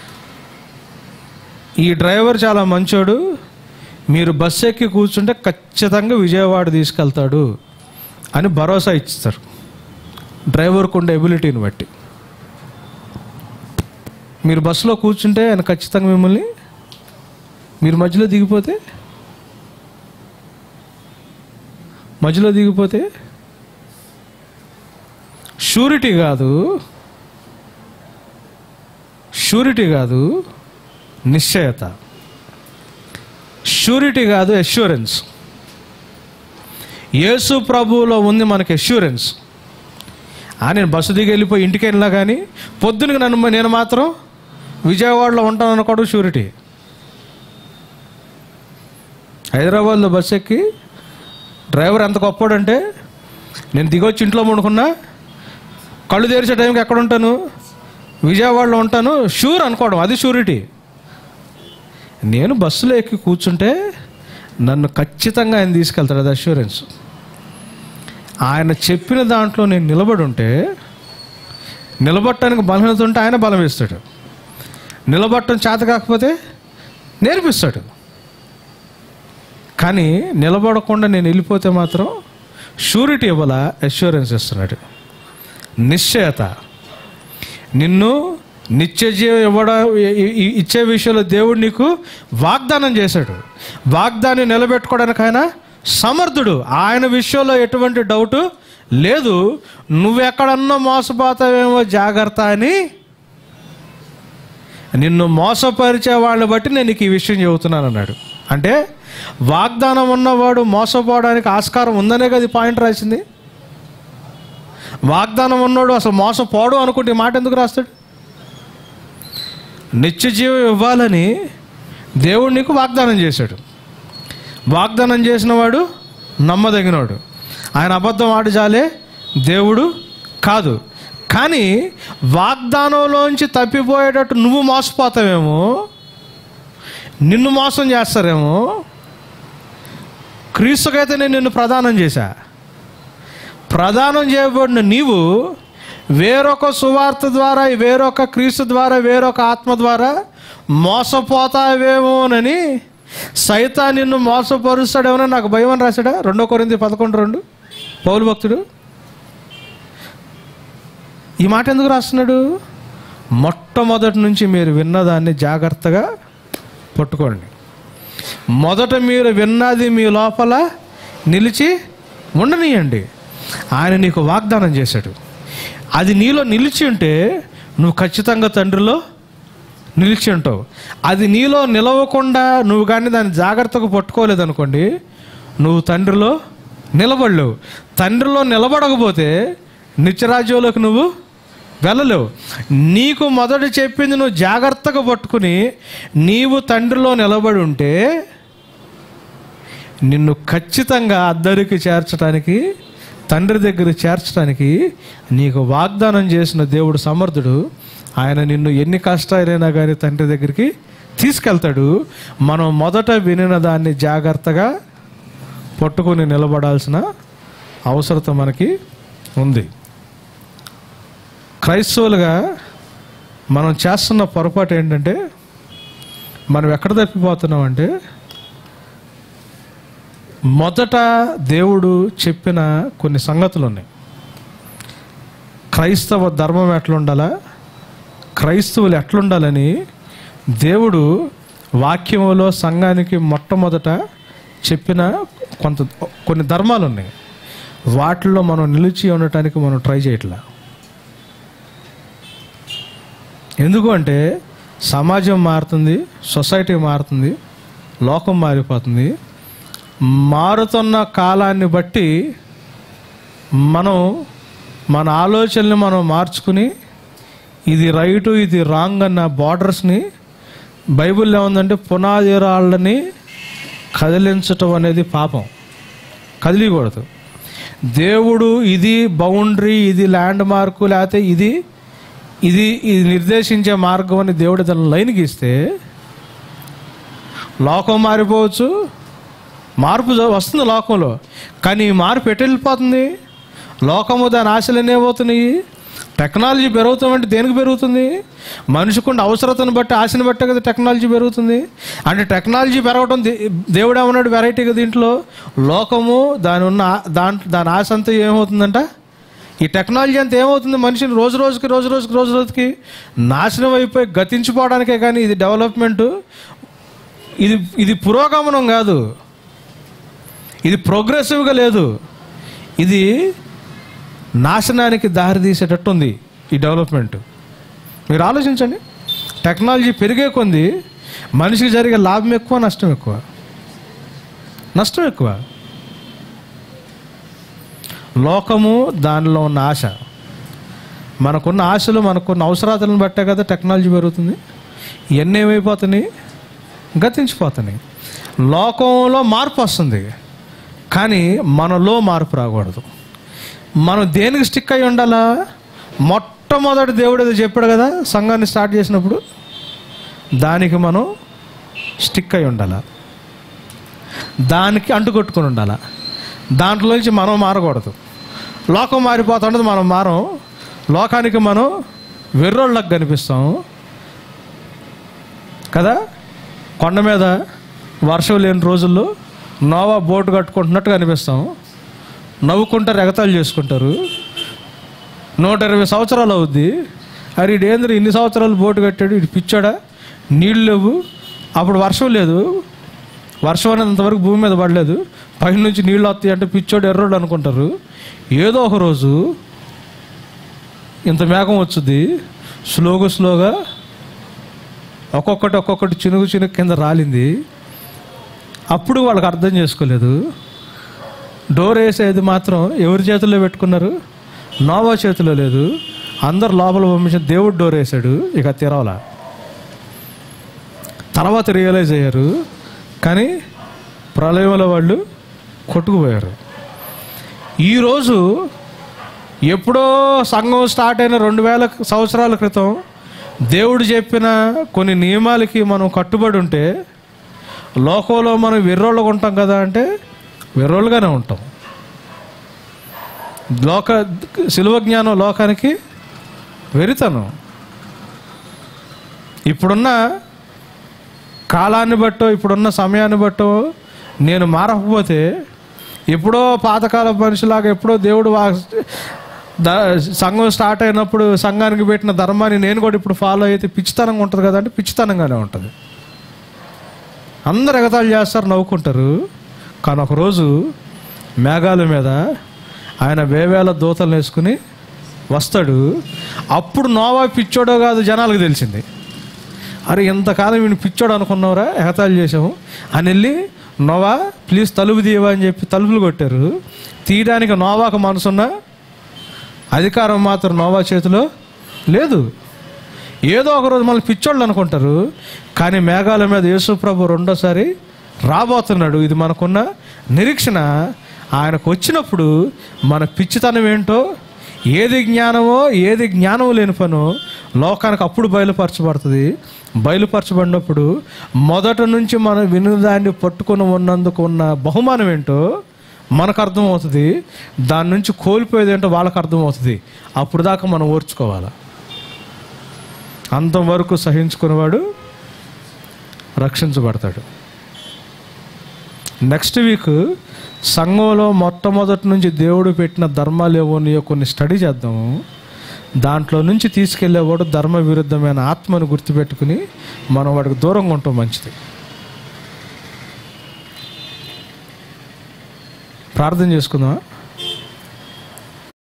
ఈ డ్రైవర్ చాలా మంచోడు మీరు బస్సు ఎక్కి కూర్చుంటే ఖచ్చితంగా విజయవాడ తీసుకెళ్తాడు అని భరోసా ఇస్తారు డ్రైవర్కు ఉండే ఎబిలిటీని బట్టి మీరు బస్సులో కూర్చుంటే ఆయన ఖచ్చితంగా మిమ్మల్ని మీరు మధ్యలో దిగిపోతే మధ్యలో దిగిపోతే షూరిటీ కాదు షూరిటీ కాదు నిశ్చయత షూరిటీ కాదు అష్యూరెన్స్ యేసు ప్రభువులో ఉంది మనకి అష్యూరెన్స్ ఆ నేను బస్సు దిగి వెళ్ళిపోయి ఇంటికి వెళ్ళినా కానీ పొద్దునకి నన్ను నేను మాత్రం విజయవాడలో ఉంటాను అనుకోవడం షూరిటీ హైదరాబాద్లో బస్సు ఎక్కి డ్రైవర్ ఎంత గొప్పోడంటే నేను దిగొచ్చి ఇంట్లో వండుకున్నా కళ్ళు తెరిచే టైంకి ఎక్కడ ఉంటాను విజయవాడలో ఉంటాను షూర్ అనుకోవడం అది షూరిటీ నేను బస్సులో ఎక్కి కూర్చుంటే నన్ను ఖచ్చితంగా ఆయన తీసుకెళ్తాడు అది అష్యూరెన్స్ ఆయన చెప్పిన దాంట్లో నేను నిలబడి ఉంటే నిలబట్టడానికి బలహీనత ఉంటే ఆయన బలం ఇస్తాడు నిలబట్టడం చేత కాకపోతే నేర్పిస్తాడు కానీ నిలబడకుండా నేను వెళ్ళిపోతే మాత్రం షూరిటీ ఇవ్వాల అష్యూరెన్స్ ఇస్తున్నాడు నిశ్చయత నిన్ను నిత్య జీవం ఇవ్వడం ఇ- ఇ- ఇచ్చే విషయంలో దేవుడు నీకు వాగ్దానం చేశాడు వాగ్దాన్ని నిలబెట్టుకోవడానికి ఆయన సమర్థుడు ఆయన విషయంలో ఎటువంటి డౌట్ లేదు నువ్వెక్కడన్నా మోసపోతావేమో జాగ్రత్త అని నిన్ను మోసపరిచే వాళ్ళని బట్టి నేను నీకు ఈ విషయం చెబుతున్నాను అన్నాడు అంటే వాగ్దానం ఉన్నవాడు మోసపోవడానికి ఆస్కారం ఉందనే కదా ఈ పాయింట్ రాసింది వాగ్దానం ఉన్నవాడు అసలు మోసపోడు అనుకుంటే ఈ మాట ఎందుకు రాస్తాడు నిత్య జీవం ఇవ్వాలని దేవుడు నీకు వాగ్దానం చేశాడు వాగ్దానం చేసిన వాడు నమ్మదగినవాడు ఆయన అబద్ధం ఆడజాలే దేవుడు కాదు కానీ వాగ్దానంలోంచి తప్పిపోయేటట్టు నువ్వు మోసపోతావేమో నిన్ను మోసం చేస్తారేమో క్రీస్తుకైతే నేను నిన్ను ప్రదానం చేశా ప్రదానం చేయబడిన నీవు వేరొక సువార్త ద్వారా వేరొక క్రీస్తు ద్వారా వేరొక ఆత్మ ద్వారా మోసపోతావేమోనని సైతా నిన్ను మోసపరుస్తాడేమో నాకు భయం అని రాశాడా రెండో కొరింది పదకొండు రెండు పౌలు భక్తుడు ఈ మాట ఎందుకు రాస్తున్నాడు మొట్టమొదటి నుంచి మీరు విన్నదాన్ని జాగ్రత్తగా పట్టుకోండి మొదట మీరు విన్నది మీ లోపల నిలిచి ఉండనియండి ఆయన నీకు వాగ్దానం చేశాడు అది నీలో నిలిచి ఉంటే నువ్వు ఖచ్చితంగా తండ్రిలో నిలిచి ఉంటావు అది నీలో నిలవకుండా నువ్వు కానీ దాన్ని జాగ్రత్తగా పట్టుకోలేదనుకోండి నువ్వు తండ్రిలో నిలబడలేవు తండ్రిలో నిలబడకపోతే నిత్యరాజ్యంలోకి నువ్వు వెళ్ళలేవు నీకు మొదట చెప్పింది నువ్వు జాగ్రత్తగా పట్టుకుని నీవు తండ్రిలో నిలబడి ఉంటే నిన్ను ఖచ్చితంగా అద్దరికి చేర్చడానికి తండ్రి దగ్గర చేర్చడానికి నీకు వాగ్దానం చేసిన దేవుడు సమర్థుడు ఆయన నిన్ను ఎన్ని కష్టాలైనా కానీ తండ్రి దగ్గరికి తీసుకెళ్తాడు మనం మొదట వినిన దాన్ని జాగ్రత్తగా పట్టుకొని నిలబడాల్సిన అవసరత మనకి ఉంది క్రైస్తవులుగా మనం చేస్తున్న పొరపాటు ఏంటంటే మనం ఎక్కడ తప్పిపోతున్నామంటే మొదట దేవుడు చెప్పిన కొన్ని సంగతులు ఉన్నాయి క్రైస్తవ ధర్మం ఎట్లుండాలా క్రైస్తవులు ఎట్లుండాలని దేవుడు వాక్యములో సంఘానికి మొట్టమొదట చెప్పిన కొంత కొన్ని ధర్మాలు ఉన్నాయి వాటిల్లో మనం నిలిచి ఉండటానికి మనం ట్రై చేయట్లా ఎందుకు అంటే సమాజం మారుతుంది సొసైటీ మారుతుంది లోకం మారిపోతుంది మారుతున్న కాలాన్ని బట్టి మనం మన ఆలోచనని మనం మార్చుకుని ఇది రైటు ఇది రాంగ్ అన్న బార్డర్స్ని బైబిల్లో ఉందంటే పునాది రాళ్ళని కదిలించటం అనేది పాపం కదిలికూడదు దేవుడు ఇది బౌండరీ ఇది ల్యాండ్ మార్కు లేకపోతే ఇది ఇది ఇది నిర్దేశించే మార్గం అని దేవుడు దాని లైన్ గీస్తే లోకం మారిపోవచ్చు మార్పు జ- వస్తుంది లోకంలో కానీ ఈ మార్పు ఎటు వెళ్ళిపోతుంది లోకము దాని ఆశలు ఎన్నేపోతున్నాయి టెక్నాలజీ పెరుగుతామంటే దేనికి పెరుగుతుంది మనిషికుండే అవసరతను బట్టి ఆశని బట్టే కదా టెక్నాలజీ పెరుగుతుంది అంటే టెక్నాలజీ పెరగడం దే- దేవుడు ఏమన్నాడు వెరైటీగా దీంట్లో లోకము దాని ఉన్న ఆ- దాంట్ దాని ఆశ అంతా ఏమవుతుందంట ఈ టెక్నాలజీ అంతా ఏమవుతుంది మనిషిని రోజు రోజుకి రోజు రోజుకి రోజు రోజుకి నాశనం అయిపోయి గతించిపోవడానికే కానీ ఇది డెవలప్మెంట్ ఇది ఇది పురోగమనం కాదు ఇది ప్రోగ్రెసివ్గా లేదు ఇది నాశనానికి దారి తీసేటట్టు ఉంది ఈ డెవలప్మెంట్ మీరు ఆలోచించండి టెక్నాలజీ పెరిగే కొంది మనిషికి జరిగే లాభం ఎక్కువ నష్టం ఎక్కువ నష్టం ఎక్కువ లోకము దానిలో ఉన్న ఆశ మనకున్న ఆశలు మనకున్న అవసరాలను బట్టే కదా టెక్నాలజీ పెరుగుతుంది ఇవన్నీ ఏమైపోతున్నాయి గతించిపోతున్నాయి లోకంలో మార్పు వస్తుంది కానీ మనలో మార్పు రాకూడదు మనం దేనికి స్టిక్ అయి ఉండాలా మొట్టమొదటి దేవుడు ఏదో చెప్పాడు కదా సంఘాన్ని స్టార్ట్ చేసినప్పుడు దానికి మనం స్టిక్ అయి ఉండాలా దానికి అంటుకొట్టుకుని ఉండాలా దాంట్లోంచి మనం మారకూడదు లోకం మారిపోతుండదు మనం మారం లోకానికి మనం వెర్రోళ్ళకి కనిపిస్తాం కదా కొండ మీద వర్షం లేని రోజుల్లో నోవా బోటు కట్టుకుంటున్నట్టు కనిపిస్తాం నవ్వుకుంటారు ఎగతాళి చేసుకుంటారు నూట ఇరవై సంవత్సరాలు అవుద్ది అరే ఇడేంద్ర ఇన్ని సంవత్సరాలు బోటు కట్టాడు ఇటు పిచ్చాడా నీళ్ళు లేవు అప్పుడు వర్షం లేదు వర్షం అనేది అంతవరకు భూమి మీద పడలేదు పైనుంచి నీళ్ళు వస్తాయి అంటే పిచ్చోడు ఎర్రోడు అనుకుంటారు ఏదో ఒక రోజు ఇంత మేఘం వచ్చుద్ది స్లోగా స్లోగా ఒక్కొక్కటి ఒక్కొక్కటి చినుగు చినుగు కింద రాలింది అప్పుడు వాళ్ళకి అర్థం చేసుకోలేదు డోర్ వేసేది మాత్రం ఎవరి చేతుల్లో పెట్టుకున్నారు నోవా చేతిలో లేదు అందరు లోపల పంపించిన దేవుడు డోర్ వేసాడు ఇక తెరవల తర్వాత రియలైజ్ అయ్యారు కానీ ప్రళయంలో వాళ్ళు కొట్టుకుపోయారు ఈరోజు ఎప్పుడో సంఘం స్టార్ట్ అయిన రెండు వేల సంవత్సరాల క్రితం దేవుడు చెప్పిన కొన్ని నియమాలకి మనం కట్టుబడి ఉంటే లోకంలో మనం వెర్రోళ్ళగా ఉంటాం కదా అంటే వెర్రోళ్ళుగానే ఉంటాం లోక సిలువ జ్ఞానం లోకానికి వెరితనం ఇప్పుడున్న కాలాన్ని బట్టో ఇప్పుడున్న సమయాన్ని బట్టో నేను మారకపోతే ఎప్పుడో పాతకాల మనిషిలాగా ఎప్పుడో దేవుడు వా ద సంఘం స్టార్ట్ అయినప్పుడు సంఘానికి పెట్టిన ధర్మాన్ని నేను కూడా ఇప్పుడు ఫాలో అయితే పిచ్చితనంగా ఉంటుంది కదా అంటే పిచ్చితనంగానే ఉంటుంది అందరు ఎగతాళి చేస్తారు నవ్వుకుంటారు కానీ ఒకరోజు మేఘాల మీద ఆయన వేవేల దూతలు వేసుకుని వస్తాడు అప్పుడు నోవా పిచ్చోడో కాదు జనాలకు తెలిసింది అరే ఇంతకాలం వీడిని పిచ్చోడు అనుకున్నావురా ఎగతాళి చేసాము అని వెళ్ళి నోవా ప్లీజ్ తలుపు తీయవా అని చెప్పి తలుపులు కొట్టారు తీయడానికి నోవాకు మనసున్నా అధికారం మాత్రం నోవా చేతిలో లేదు ఏదో ఒకరోజు మళ్ళీ పిచ్చోళ్ళు అనుకుంటారు కానీ మేఘాల మీద యేసు ప్రభు రెండోసారి రాబోతున్నాడు ఇది మనకున్న నిరీక్షణ ఆయనకు వచ్చినప్పుడు మన పిచ్చితనం ఏంటో ఏది జ్ఞానమో ఏది జ్ఞానం లేని పనో లోకానికి అప్పుడు బయలుపరచబడుతుంది బయలుపరచబడినప్పుడు మొదట నుంచి మనం వినుదాన్ని పట్టుకొని ఉన్నందుకు ఉన్న బహుమానం ఏంటో మనకు అర్థమవుతుంది దాని నుంచి కోల్పోయేది ఏంటో వాళ్ళకి అర్థమవుతుంది అప్పుడు దాకా మనం ఓర్చుకోవాలి అంతవరకు సహించుకునేవాడు రక్షించబడతాడు నెక్స్ట్ వీక్ సంఘంలో మొట్టమొదటి నుంచి దేవుడు పెట్టిన ధర్మాలు ఏవోనియో కొన్ని స్టడీ చేద్దాము దాంట్లో నుంచి తీసుకెళ్ళేవాడు ధర్మ విరుద్ధమైన ఆత్మను గుర్తుపెట్టుకుని మనం వాడికి దూరంగా ఉంటాం మంచిది ప్రార్థన చేసుకుందామా